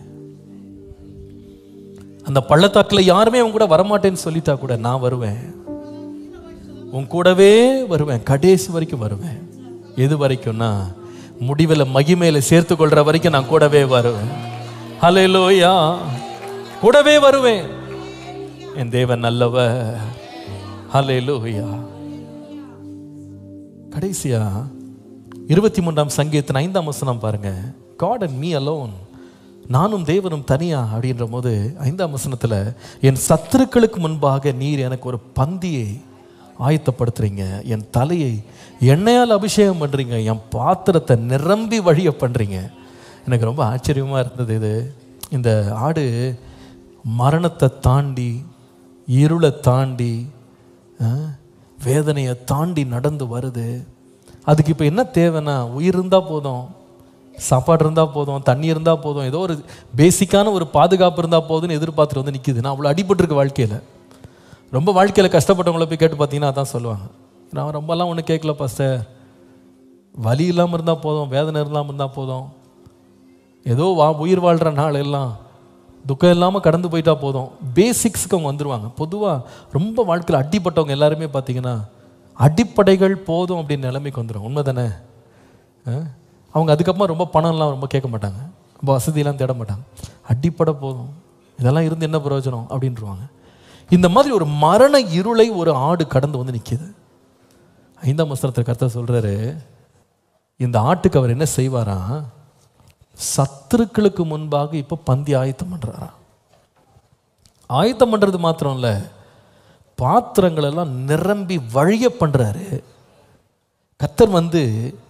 அந்த பள்ளத்தாக்குல யாருமே உன் கூட வரமாட்டேன்னு சொல்லிட்டா கூட நான் வருவேன் உன் கூடவே வருவேன் கடைசி வரைக்கும் வருவேன் எது வரைக்கும்னா முடிவில் மகிமையில சேர்த்து கொள்ற வரைக்கும் நான் கூடவே வருவேன் ஹalleluya கூடவே வருவேன் என் தேவன் நல்லவர் ஹalleluya கடைசியா இருபத்தி மூன்றாம் சங்கீதத்தின் ஐந்தாம் வசனம் பாருங்க காட் அண்ட் மீ அலோன் நானும் தேவனும் தனியா அப்படின்ற போது ஐந்தாம் வசனத்துல என் சத்துருக்களுக்கு முன்பாக நீர் எனக்கு ஒரு பந்தியை ஆயத்தப்படுத்துறீங்க என் தலையை எண்ணெயால் அபிஷேகம் பண்றீங்க என் பாத்திரத்தை நிரம்பி வழிய பண்றீங்க எனக்கு ரொம்ப ஆச்சரியமா இருந்தது இது இந்த ஆடு மரணத்தை தாண்டி இருளை தாண்டி ஆ, வேதனையை தாண்டி நடந்து வருது அதுக்கு இப்போ என்ன தேவைன்னா உயிர் இருந்தால் போதும் சாப்பாடு இருந்தால் போதும் தண்ணி இருந்தால் போதும் ஏதோ ஒரு பேசிக்கான ஒரு பாதுகாப்பு இருந்தால் போதும்னு எதிர்பார்த்துட்டு வந்து நிற்கிது நான் அவ்வளோ அடிபட்டிருக்கு வாழ்க்கையில் ரொம்ப வாழ்க்கையில் கஷ்டப்பட்டவங்கள போய் கேட்டு பார்த்தீங்கன்னா அதான் சொல்லுவாங்க நான் ரொம்பலாம் ஒன்றும் கேட்கல பாஸ்டர் வலி இல்லாமல் இருந்தால் போதும் வேதனை இல்லாமல் இருந்தால் போதும் ஏதோ வா உயிர் வாழ்கிற நாள் எல்லாம் துக்கம் இல்லாமல் கடந்து போயிட்டா போதும் பேசிக்ஸ்க்கு அவங்க வந்துருவாங்க பொதுவாக ரொம்ப வாழ்க்கையில் அடிப்பட்டவங்க எல்லாருமே பார்த்தீங்கன்னா அடிப்படைகள் போதும் அப்படின்னு நிலைமைக்கு வந்துடும் உண்மை தானே அவங்க அதுக்கப்புறமா ரொம்ப பணம்லாம் ரொம்ப கேட்க மாட்டாங்க ரொம்ப வசதியெல்லாம் தேட மாட்டாங்க அடிப்படை போதும் இதெல்லாம் இருந்து என்ன பிரயோஜனம் அப்படின்ட்டுருவாங்க இந்த மாதிரி ஒரு மரண இருளை ஒரு ஆடு கடந்து வந்து நிற்கிது ஐந்தாம் வஸ்திரத்தை கர்த்தர் சொல்றாரு இந்த ஆட்டுக்கு அவர் என்ன செய்வாராம் சத்துருக்களுக்கு முன்பாக இப்போ பந்தி ஆயத்தம் பண்றாராம் ஆயத்தம் பண்றது மாத்திரம் இல்ல பாத்திரங்கள் எல்லாம் நிரம்பி வழிய பண்றாரு கத்தர் வந்து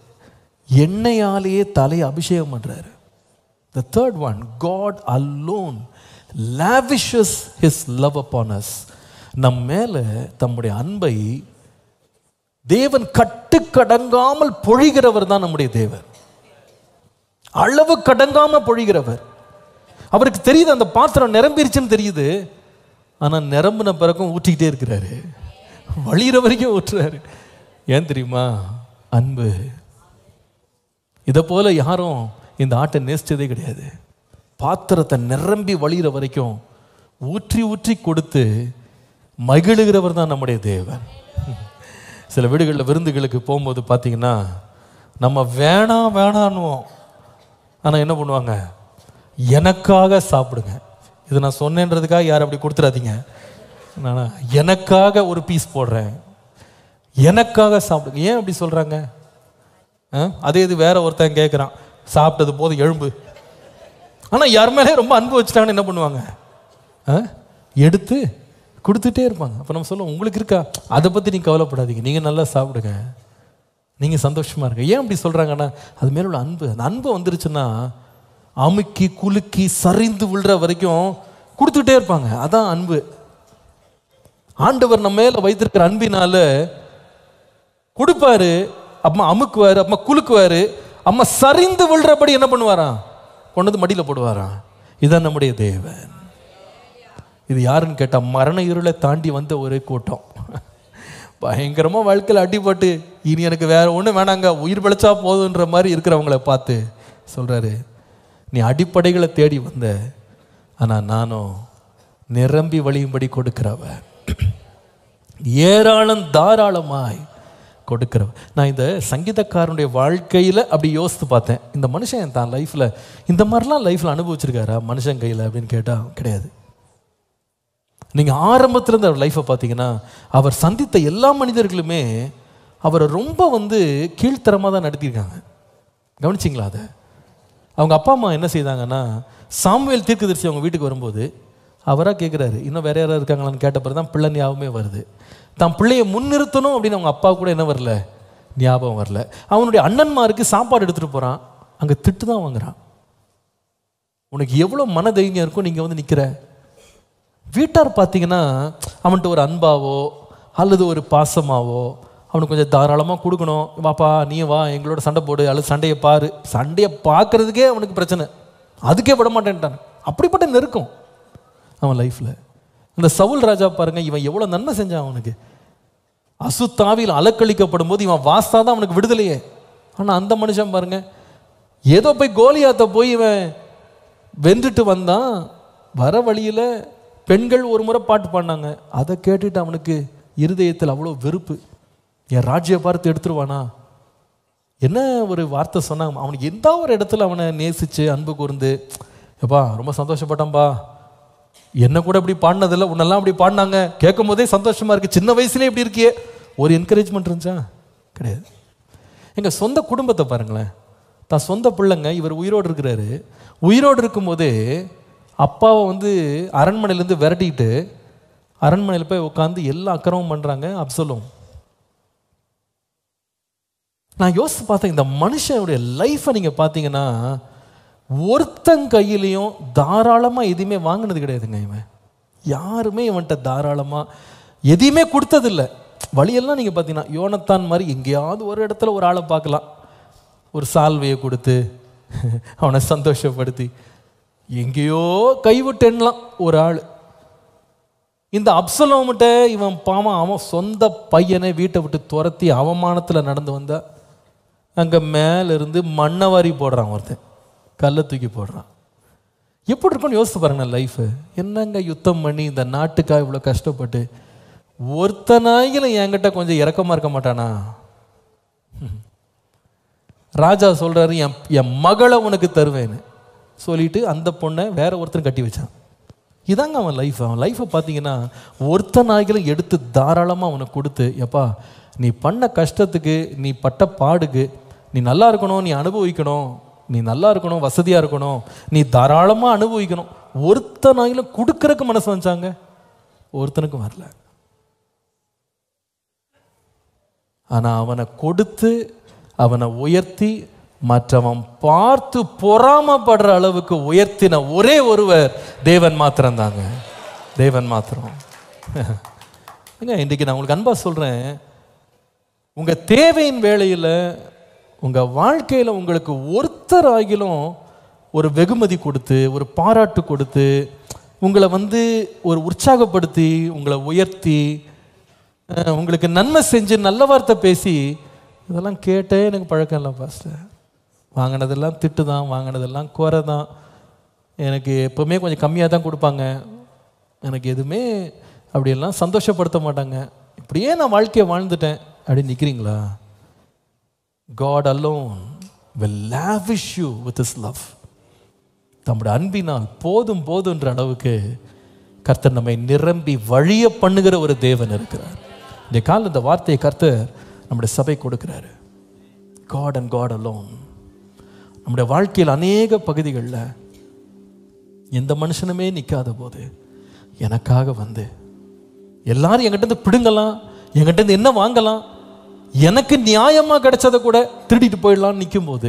எண்ணெயாலேயே தலையை அபிஷேகம் பண்றாரு the third one God alone lavishes his love upon us நம் மேல தம்முடைய அன்பை தேவன் கட்டுக்கடங்காமல் பொழிகிறவர் தான் நம்முடைய தேவன் அளவு கடங்காம பொழிகிறவர் அவருக்கு தெரியுது அந்த பாத்திரம் நிரம்பிருச்சுன்னு தெரியுது ஆனா நிரம்பின பிறகும் ஊற்றிக்கிட்டே இருக்கிறாரு வழியிற வரைக்கும் ஊற்றுறாரு ஏன் தெரியுமா அன்பு இதை போல யாரும் இந்த ஆட்டை நேசிச்சதே கிடையாது பாத்திரத்தை நிரம்பி வழியிற வரைக்கும் ஊற்றி ஊற்றி கொடுத்து மகிழுகிறவர் தான் நம்முடைய தேவன் சில வீடுகளில் விருந்துகளுக்கு போகும்போது பார்த்தீங்கன்னா நம்ம வேணாம் வேணான்னுவோம் ஆனால் என்ன பண்ணுவாங்க எனக்காக சாப்பிடுங்க இது நான் சொன்னேன்றதுக்காக யாரும் அப்படி கொடுத்துறாதீங்க நான் எனக்காக ஒரு பீஸ் போடுறேன் எனக்காக சாப்பிடுங்க ஏன் அப்படி சொல்கிறாங்க அதே இது வேற ஒருத்தன் கேட்குறான் சாப்பிட்டது போதும் எழும்பு ஆனால் யார் மேலே ரொம்ப அன்பு வச்சுட்டாங்கன்னு என்ன பண்ணுவாங்க ஆ? எடுத்து கொடுத்துட்டே இருப்பாங்க அப்போ நம்ம சொல்லுவோம் உங்களுக்கு இருக்கா அதை பற்றி நீங்கள் கவலைப்படாதீங்க நீங்கள் நல்லா சாப்பிடுங்க நீங்கள் சந்தோஷமா இருங்க ஏன் அப்படி சொல்கிறாங்கன்னா அது மேல உள்ள அன்பு அந்த அன்பு வந்துருச்சுன்னா அமுக்கி குலுக்கி சரிந்து விழுற வரைக்கும் கொடுத்துட்டே இருப்பாங்க அதான் அன்பு ஆண்டவர் நம்ம மேல வைத்திருக்கிற அன்பினால கொடுப்பாரு அம்மா அமுக்குவாரு அம்மா குலுக்குவாரு அம்மா சரிந்து விழுறபடி என்ன பண்ணுவாராம் கொண்டு வந்து மடியில் போடுவாராம் இதான் நம்முடைய தேவன் இது யாருன்னு கேட்டா மரண இருளை தாண்டி வந்த ஒரு கூட்டம் பயங்கரமா வாழ்க்கையில் அடிபட்டு இனி எனக்கு வேற ஒன்றும் வேணாங்க உயிர் பிழைச்சா போதுன்ற மாதிரி இருக்கிறவங்கள பார்த்து சொல்றாரு நீ அடிப்படைகளை தேடி வந்த ஆனா நானும் நிரம்பி வழியும்படி கொடுக்கிறவ ஏராளம் தாராளமாய் கொடுக்கிறவ நான் இந்த சங்கீதக்காரனுடைய வாழ்க்கையில அப்படி யோசித்து பார்த்தேன் இந்த மனுஷன் தான் லைஃப்ல இந்த மாதிரிலாம் லைஃப்ல அனுபவிச்சிருக்காரா மனுஷன் கையில அப்படின்னு கேட்டா கிடையாது நீங்க ஆரம்பத்துல இருந்து அவர் லைஃப்பை பார்த்தீங்கன்னா அவர் சந்தித்த எல்லா மனிதர்களுமே அவரை ரொம்ப வந்து கீழ்த்தரமா தான் நடத்தியிருக்காங்க கவனிச்சிங்களா அதை அவங்க அப்பா அம்மா என்ன செய்தாங்கன்னா சாமுவேல் தீர்க்கதரிசி அவங்க வீட்டுக்கு வரும்போது அவராக கேட்குறாரு இன்னும் வேற யாராவது இருக்காங்களான்னு கேட்ட பிறகு தான் பிள்ளை ஞாபகமே வருது தான் பிள்ளையை முன்னிறுத்தணும் அப்படின்னு அவங்க அப்பா கூட என்ன வரல ஞாபகம் வரல அவனுடைய அண்ணன்மாருக்கு சாப்பாடு எடுத்துகிட்டு போகிறான் அங்கே திட்டு தான் வாங்குறான் உனக்கு எவ்வளோ மன தைரியம் இருக்கும் நீங்கள் வந்து நிற்கிற வீட்டார் பார்த்தீங்கன்னா அவன்கிட்ட ஒரு அன்பாவோ அல்லது ஒரு பாசமாவோ அவனுக்கு கொஞ்சம் தாராளமாக கொடுக்கணும் வாப்பா நீ வா எங்களோட சண்டை போடு அல்லது சண்டையை பாரு சண்டையை பார்க்கறதுக்கே அவனுக்கு பிரச்சனை அதுக்கே விட மாட்டேன்ட்டான் அப்படிப்பட்ட நெருக்கம் அவன் லைஃப்பில் இந்த சவுல் ராஜா பாருங்க இவன் எவ்வளோ நன்மை செஞ்சான் அவனுக்கு அசுத்தாவியில் அலக்களிக்கப்படும் போது இவன் வாஸ்தா தான் அவனுக்கு விடுதலையே ஆனால் அந்த மனுஷன் பாருங்க ஏதோ போய் கோலியாத்த போய் இவன் வென்றுட்டு வந்தான் வர வழியில் பெண்கள் ஒரு முறை பாட்டு பாடினாங்க அதை கேட்டுட்டு அவனுக்கு இருதயத்தில் அவ்வளோ வெறுப்பு என் ராஜ்ய பார்த்து எடுத்துருவானா என்ன ஒரு வார்த்தை சொன்னாங்க அவனுக்கு எந்த ஒரு இடத்துல அவனை நேசிச்சு அன்பு கூர்ந்து எப்பா ரொம்ப சந்தோஷப்பட்டான்பா என்ன கூட இப்படி பாடினதில்ல உன்னெல்லாம் அப்படி பாடினாங்க கேட்கும் போதே சந்தோஷமா இருக்கு சின்ன வயசுலேயே இப்படி இருக்கியே ஒரு என்கரேஜ்மெண்ட் இருந்துச்சா கிடையாது எங்க சொந்த குடும்பத்தை பாருங்களேன் தான் சொந்த பிள்ளைங்க இவர் உயிரோடு இருக்கிறாரு உயிரோடு இருக்கும்போதே அப்பாவை வந்து அரண்மனையிலேருந்து விரட்டிட்டு அரண்மனையில் போய் உட்காந்து எல்லா அக்கிரமும் பண்ணுறாங்க அப்சலும் நான் யோசித்து பார்த்தேன் இந்த மனுஷனுடைய லைஃப்பை நீங்கள் பார்த்தீங்கன்னா ஒருத்தன் கையிலையும் தாராளமாக எதையுமே வாங்கினது கிடையாதுங்க இவன் யாருமே இவன்கிட்ட தாராளமாக எதையுமே கொடுத்ததில்ல வழியெல்லாம் நீங்கள் பார்த்தீங்கன்னா யோனத்தான் மாதிரி எங்கேயாவது ஒரு இடத்துல ஒரு ஆளை பார்க்கலாம் ஒரு சால்வையை கொடுத்து அவனை சந்தோஷப்படுத்தி எங்கேயோ கைவிட்டெண்ணலாம் ஒரு ஆள் இந்த அப்சலோமிட்ட இவன் பாவம் அவன் சொந்த பையனை வீட்டை விட்டு துரத்தி அவமானத்தில் நடந்து வந்தா அங்கே மேலிருந்து மண்ணை வாரி போடுறான் ஒருத்தன் கல்லை தூக்கி போடுறான் எப்படி இருக்கும்னு யோசித்து பாருங்க லைஃபு என்னங்க யுத்தம் பண்ணி இந்த நாட்டுக்காக இவ்வளோ கஷ்டப்பட்டு ஒருத்தனாயிலும் என்கிட்ட கொஞ்சம் இறக்கமாக இருக்க மாட்டானா ராஜா சொல்றாரு என் என் மகளை உனக்கு தருவேன்னு சொல்லிட்டு அந்த பொண்ணை வேற ஒருத்தன் கட்டி வச்சான் இதாங்க அவன் லைஃப் அவன் லைஃப்பை பார்த்தீங்கன்னா ஒருத்த நாய்களும் எடுத்து தாராளமாக அவனுக்கு கொடுத்து எப்பா நீ பண்ண கஷ்டத்துக்கு நீ பட்ட பாடுக்கு நீ நல்லா இருக்கணும் நீ அனுபவிக்கணும் நீ நல்லா இருக்கணும் வசதியாக இருக்கணும் நீ தாராளமாக அனுபவிக்கணும் ஒருத்த நாயிலும் கொடுக்கறக்கு மனசு வச்சாங்க ஒருத்தனுக்கும் வரல ஆனால் அவனை கொடுத்து அவனை உயர்த்தி மற்றவன் பார்த்து பொறாமப்படுற அளவுக்கு உயர்த்தின ஒரே ஒருவர் தேவன் மாத்திரம் தாங்க தேவன் மாத்திரம் ஏங்க இன்றைக்கி நான் உங்களுக்கு அன்பா சொல்கிறேன் உங்கள் தேவையின் வேளையில் உங்கள் வாழ்க்கையில் உங்களுக்கு ஒருத்தர் ஆகிலும் ஒரு வெகுமதி கொடுத்து ஒரு பாராட்டு கொடுத்து உங்களை வந்து ஒரு உற்சாகப்படுத்தி உங்களை உயர்த்தி அஹ், உங்களுக்கு நன்மை செஞ்சு நல்ல வார்த்தை பேசி இதெல்லாம் கேட்டே எனக்கு பழக்கம் இல்லை பாஸ்டர் வாங்கினதெல்லாம் திட்டு தான் வாங்கினதெல்லாம் குறை தான் எனக்கு எப்போவுமே கொஞ்சம் கம்மியாக தான் கொடுப்பாங்க எனக்கு எதுவுமே அப்படியெல்லாம் சந்தோஷப்படுத்த மாட்டாங்க இப்படியே நான் வாழ்க்கையை வாழ்ந்துட்டேன் அப்படின்னு நிற்கிறீங்களா God alone will lavish you with his love தம்முடைய அன்பினால் போதும் போதுன்ற அளவுக்கு கர்த்தர் நம்மை நிரம்பி வழிய பண்ணுகிற ஒரு தேவன் இருக்கிறார் இந்த கால இந்த வார்த்தையை கர்த்தர் நம்முடைய சபை கொடுக்கிறாரு காட் அண்ட் காட் alone நம்முடைய வாழ்க்கையில் அநேக பகுதிகளில் எந்த மனுஷனுமே நிற்காத போது எனக்காக வந்து எல்லாரும் என்கிட்ட இருந்து பிடுங்கலாம் என்கிட்ட இருந்து என்ன வாங்கலாம் எனக்கு நியாயமா கிடைச்சதை கூட திருடிட்டு போயிடலாம்னு நிற்கும் போது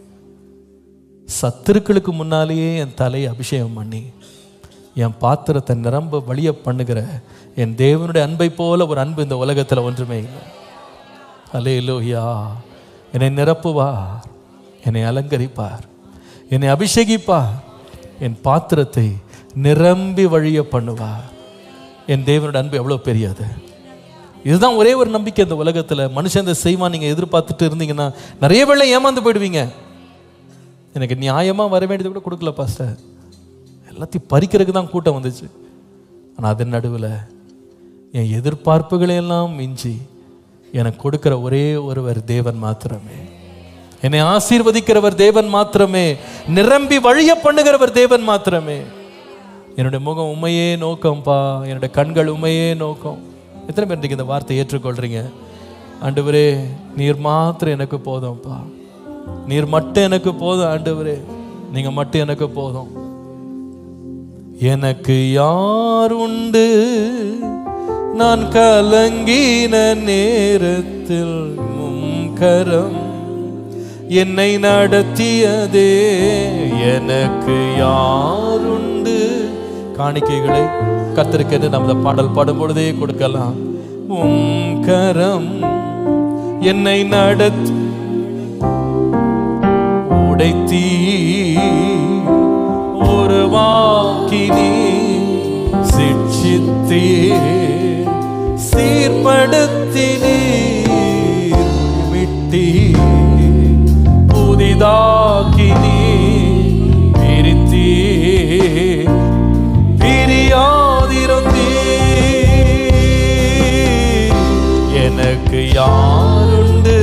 சத்துருக்களுக்கு முன்னாலேயே என் தலையை அபிஷேகம் பண்ணி என் பாத்திரத்தை நிரம்ப வழிய பண்ணுகிற என் தேவனுடைய அன்பை போல ஒரு அன்பு இந்த உலகத்துல ஒன்றுமே இல்லை அலே லோஹியா என்னை நிரப்புவார் என்னை அலங்கரிப்பார் என்னை அபிஷேகிப்பார் என் பாத்திரத்தை நிரம்பி வழிய பண்ணுவார் என் தேவனுடைய அன்பு எவ்வளோ பெரியது இதுதான் ஒரே ஒரு நம்பிக்கை இந்த உலகத்தில் மனுஷன் இந்த செய்வான் நீங்கள் எதிர்பார்த்துட்டு இருந்தீங்கன்னா நிறைய வேளை ஏமாந்து போயிடுவீங்க எனக்கு நியாயமாக வர வேண்டியது கூட கொடுக்கல பாஸ்டர் எல்லாத்தையும் பறிக்கிறதுக்கு தான் கூட்டம் வந்துச்சு ஆனால் அதன் நடுவில் என் எதிர்பார்ப்புகளை எல்லாம் மிஞ்சி எனக்கு கொடுக்கிற ஒரே ஒருவர் தேவன் மாத்திரமே என்னை ஆசீர்வதிக்கிறவர் தேவன் மாத்திரமே நிரம்பி வழிய பண்ணுகிறவர் தேவன் மாத்திரமே என்னுடைய முகம் உண்மையே நோக்கம்ப்பா என்னுடைய கண்கள் உண்மையே நோக்கம் எத்தனை பேர் இன்றைக்கு இந்த வார்த்தையை ஏற்றுக்கொள்றீங்க ஆண்டவரே நீர் மாத்திரம் எனக்கு போதும்ப்பா நீர் மட்டும் எனக்கு போதும் ஆண்டவரே நீங்க மட்டும் எனக்கு போதும் எனக்கு யார் உண்டு நான் கலங்கின நேரத்தில் உம் கரம் என்னை நடத்தியதே எனக்கு யாருண்டு காணிக்கைகளை கத்திருக்கிறது நம்ம இந்த பாடல் பாடும் பொழுதே கொடுக்கலாம் உம் கரம் என்னை நடத்தி உடைத்தீ ஒரு வாக்கினி சிக்ஷித்தே சீர்படுத்தினீ விட்டி புதிதாக்கினி பிரித்தீ பிரியாதிருந்தீ எனக்கு யாருண்டு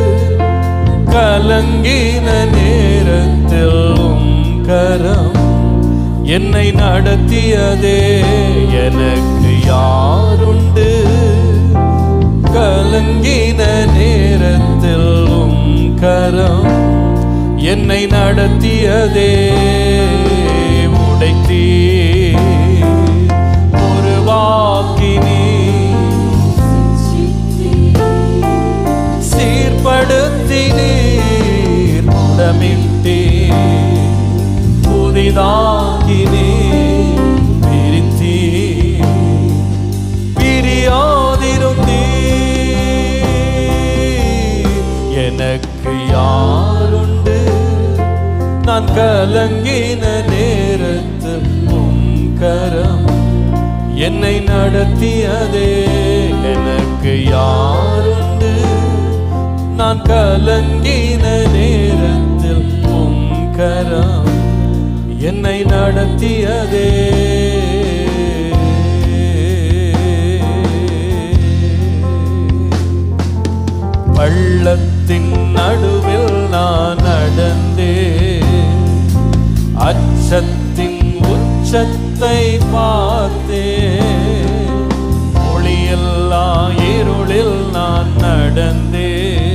கலங்கின நேரத்தில் உம் கரம் என்னை நடத்தியதே எனக்கு யாருண்டு கலங்கின நேரத்தில் உம் கரம் என்னை நடத்தியதே உடைத்தீ ஒரு வாக்கினி சீர்படுத்தினீர் உடமிட்டீர் புதிதாக்கினீர் பிரித்தீர் பிரியாதிருந்தீர் எனக்கு யாருண்டு நான் கலங்கின நேரத்தில் உம் கரம் என்னை நடத்தியதே எனக்கு யாருண்டு நான் கலங்கின நேரத்தில் உம் கரம் என்னை நடத்தியதே பள்ளத்தின் நடுவில் நான் நடந்தே அச்சத்தின் உச்சத்தை பார்த்தே ஒளியில்லா இருளில் நான் நடந்தே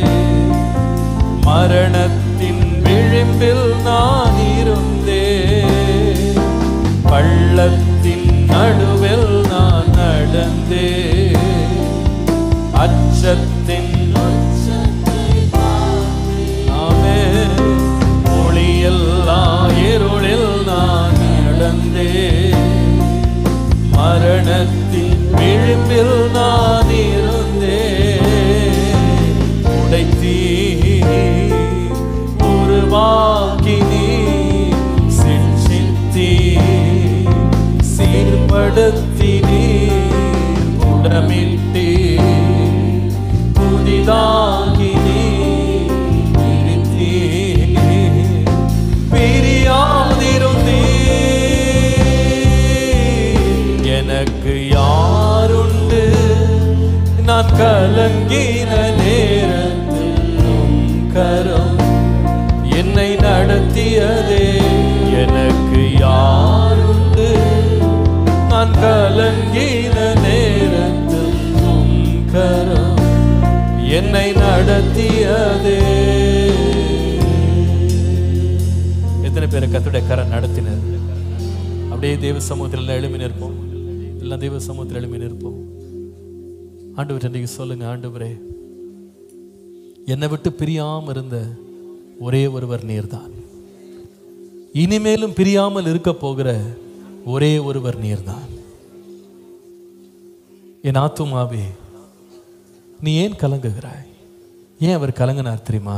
மரணத்தின் விளிம்பில் நான் இருந்தே பள்ளத்தின் நடுவில் நான் நடந்தே அச்சத்தின் ஆமே ஒளியல்லா இருளில் நான் நடந்தே மரணத்தின் விளிம்பில் நான் இருந்தே உடைத்தீ உருவாக்கி நீ சிற்றித்தீ சீர்படுத்தி நீ உடமிட்டீ புதிதாகி நீ பிரித்தீ பிரியாதிருந்தீ எனக்கு யாருண்டு நான் கலங்கின நேரத்தில் உம் கரம் என்னை நடத்தியதே எனக்கு யாருண்டு நான் கலங்கின நேரத்தில் உம் கரம் என்னை நடத்தியதே எத்தனை பேரை கத்துடைய கரம் நடத்தினர் அப்படியே தேவ சமூகத்தில் எல்லாம் எழுமி நிற்போம் எல்லாம் தேவ சமூகத்தில் எழுமி நிற்போம் ஆண்டவர் இன்னைக்கு சொல்லுங்க ஆண்டவரே என்னை விட்டு பிரியாம இருந்த ஒரே ஒருவர் நீர்தான் இனிமேலும் பிரியாமல் இருக்க போகிற ஒரே ஒருவர் நீர்தான் என் ஆத்துமாவே நீ ஏன் கலங்குகிறாய் ஏன் அவர் கலங்கினார் தெரியுமா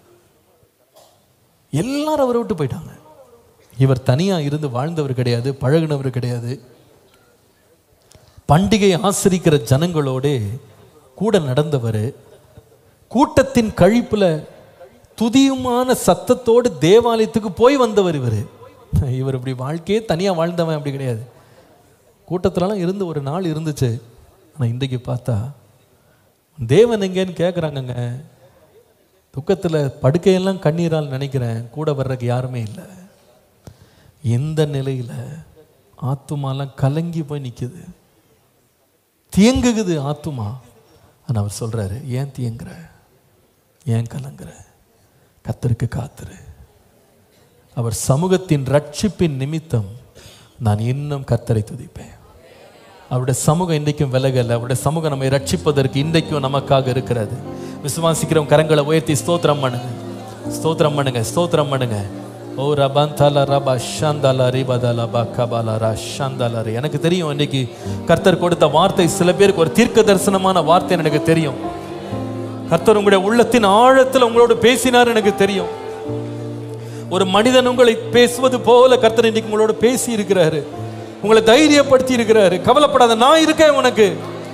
எல்லாரும் அவரை விட்டு போயிட்டாங்க இவர் தனியா இருந்து வாழ்ந்தவர் கிடையாது பழகுனவர் கிடையாது பண்டிகை ஆசிரிக்கிற ஜனங்களோடு கூட நடந்தவர் கூட்டத்தின் கழிப்புல துதியுமான சத்தத்தோடு தேவாலயத்துக்கு போய் வந்தவர் இவர் இவர் இப்படி வாழ்க்கையே தனியா வாழ்ந்தவன் அப்படி கிடையாது கூட்டத்துலலாம் இருந்து ஒரு நாள் இருந்துச்சு ஆனா இன்றைக்கு பார்த்தா தேவன் எங்கேன்னு கேட்குறாங்கங்க துக்கத்துல படுக்கையெல்லாம் கண்ணீரால் நினைக்கிறேன் கூட வர்றதுக்கு யாருமே இல்லை இந்த நிலையில ஆத்துமாலாம் கலங்கி போய் நிக்குது தியங்குகுது ஆத்துமா ஆனா அவர் சொல்றாரு ஏன் தியங்குற ஏன் கலங்குற கத்தருக்கு காத்துரு அவர் சமூகத்தின் ரட்சிப்பின் நிமித்தம் நான் இன்னும் கத்தரை துதிப்பேன் அவருடைய சமூகம் இன்றைக்கும் விலகல அவருடைய சமூகம் நம்மை ரட்சிப்பதற்கு இன்றைக்கும் நமக்காக இருக்கிறது விசுவாசிக்கிறவங்க கரங்களை உயர்த்தி ஸ்தோத்திரம் பண்ணுங்க ஸ்தோத்திரம் பண்ணுங்க ஸ்தோத்திரம் பண்ணுங்க ஓ ரபந்தால ரபா ஷாந்தாலா ரிபதாலா பா கபாலா ரா ஷாந்தாலா ரே. எனக்கு தெரியும் இன்னைக்கு கர்த்தர் கொடுத்த வார்த்தை சில பேருக்கு ஒரு தீர்க்க தரிசனமான வார்த்தை எனக்கு தெரியும் கர்த்தர் உங்களுடைய உள்ளத்தின் ஆழத்தில் உங்களோடு பேசினார் எனக்கு தெரியும் ஒரு மனிதன் உங்களை பேசுவது போல கர்த்தர் இன்னைக்கு உங்களோட பேசி இருக்கிறாரு உங்களை தைரியப்படுத்தி இருக்கிறாரு கவலைப்படாத நான் இருக்கேன் உனக்கு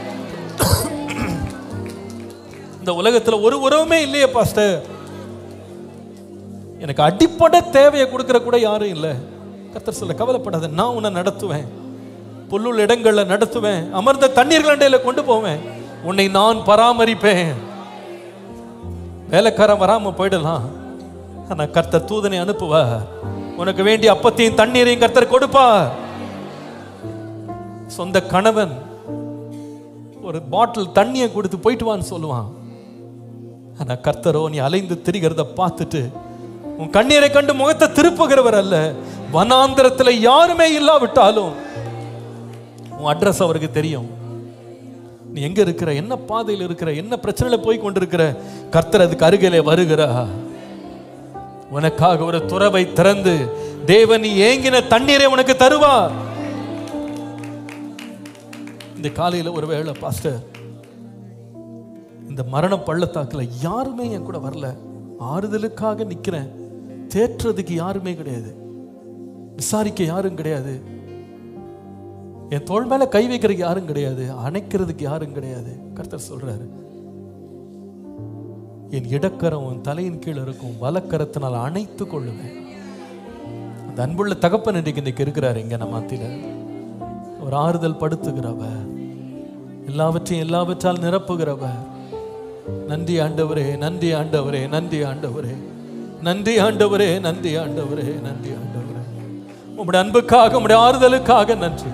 இந்த உலகத்துல ஒரு உறவுமே இல்லையே பாஸ்டர் எனக்கு அடிப்படை தேவையை கொடுக்கிற கூட யாரும் இல்லை கர்த்தர் சொல்ல கவலைப்படாத நான் உன்னை நடத்துவேன் புல்லுள்ள இடங்கள்ல நடத்துவேன் அமர்ந்த தண்ணீர்கள் அண்டையில கொண்டு போவேன் உன்னை நான் பராமரிப்பேன் வேலைக்காரன் வராம போயிடலாம் ஆனா கர்த்தர் தூதனை அனுப்புவார் உனக்கு வேண்டிய அப்பத்தையும் தண்ணீரையும் கர்த்தர் கொடுப்பார் சொந்த கணவன் ஒரு பாட்டில் தண்ணியை கொடுத்து போயிட்டு வான்னு சொல்லுவான் ஆனா கர்த்தரோ நீ அலைந்து திரிகிறத பார்த்துட்டு உன் கண்ணீரை கண்டு முகத்தை திருப்புகிறவர் அல்ல வனாந்திரத்துல யாருமே இல்லாவிட்டாலும் உன் அட்ரஸ் அவருக்கு தெரியும் நீ எங்க இருக்கிற என்ன பாதையில் இருக்கிற என்ன பிரச்சனையில போய் கொண்டிருக்கிற கர்த்தர் அதுக்கு அருகிலே வருகிறா உனக்காக ஒரு துறவை திறந்து தேவன் நீ ஏங்கின தண்ணீரை உனக்கு தருவார் இந்த காலையில ஒருவேளை பாஸ்டர் இந்த மரண பள்ளத்தாக்குல யாருமே என் கூட வரல ஆறுதலுக்காக நிக்கிறேன் தேற்றுறதுக்கு யாருமே கிடையாது விசாரிக்க யாரும் கிடையாது என் தோள் மேல கை வைக்கிறதுக்கு யாரும் கிடையாது அணைக்கிறதுக்கு யாரும் கிடையாது கர்த்தர் சொல்றாரு என் இடக்கரம் உன் தலையின் கீழ் இருக்கும் வலக்கரத்தினால் அணைத்து கொள்ளுவேன் அந்த இந்த அன்புள்ள தகப்பன் இன்றைக்கு இன்னைக்கு இருக்கிறார் இங்க நம்ம மத்தியில ஒரு ஆறுதல் படுத்துகிறவர் எல்லாவற்றையும் எல்லாவற்றால் நிரப்புகிறவர் நன்றி ஆண்டவரே நன்றி ஆண்டவரே நன்றி ஆண்டவரே நன்றி ஆண்டவரே நன்றி ஆண்டவரே நன்றி ஆண்டவரே உம்முடைய அன்புக்காக உம்முடைய ஆறுதலுக்காக நன்றி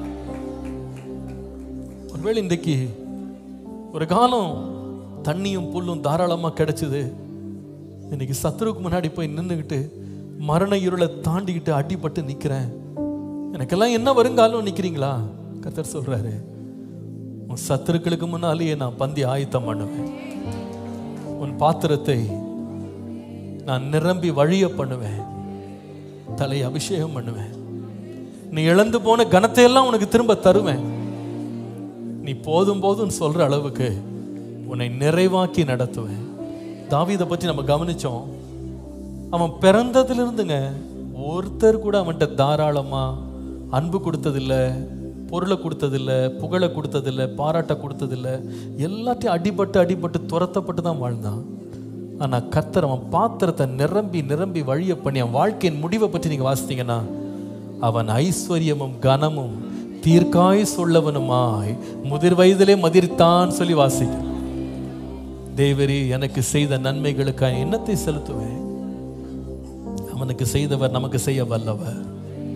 ஒருவேளை இன்றைக்கு ஒரு காலம் தண்ணியும் புல்லும் தாராளமாக கிடைச்சது இன்னைக்கு சத்துருக்கு முன்னாடி போய் நின்றுக்கிட்டு மரண இருளை தாண்டிக்கிட்டு அடிபட்டு நிற்கிறேன் எனக்கெல்லாம் என்ன வருங்காலம் நிற்கிறீங்களா கத்தர் சொல்றாரு உன் சத்துருக்களுக்கு முன்னாலேயே நான் பந்தி ஆயத்தம் பண்ணுவேன் உன் பாத்திரத்தை நான் நிரம்பி வழிய பண்ணுவேன் தலை அபிஷேகம் பண்ணுவேன் நீ இழந்து போன கனத்தை எல்லாம் உனக்கு திரும்ப தருவேன் நீ போதும் போதும் சொல்ற அளவுக்கு உன்னை நிறைவாக்கி நடத்துவேன் தாவீதை பற்றி நம்ம கவனிச்சோம் அவன் பிறந்ததிலிருந்துங்க ஒருத்தர் கூட அவன்கிட்ட தாராளமா அன்பு கொடுத்ததில்ல பொருளை கொடுத்ததில்ல புகழை கொடுத்ததில்ல பாராட்ட கொடுத்ததில்ல எல்லாத்தையும் அடிபட்டு அடிபட்டு துரத்தப்பட்டு தான் வாழ்ந்தான் ஆனா கர்த்தர் அவன் பாத்திரத்தை நிரம்பி நிரம்பி வழிய பண்ணி அவன் வாழ்க்கையின் முடிவை பற்றி நீங்க வாசித்தீங்கன்னா அவன் ஐஸ்வர்யமும் கனமும் தீர்க்காய் சொல்லவனுமாய் முதிர் வயதிலே மதிர்த்தான் சொல்லி வாசிக்க தேவரே எனக்கு செய்த நன்மைகளுக்காக என்னத்தை செலுத்துவேன் அவனுக்கு செய்தவர் நமக்கு செய்ய வல்லவர்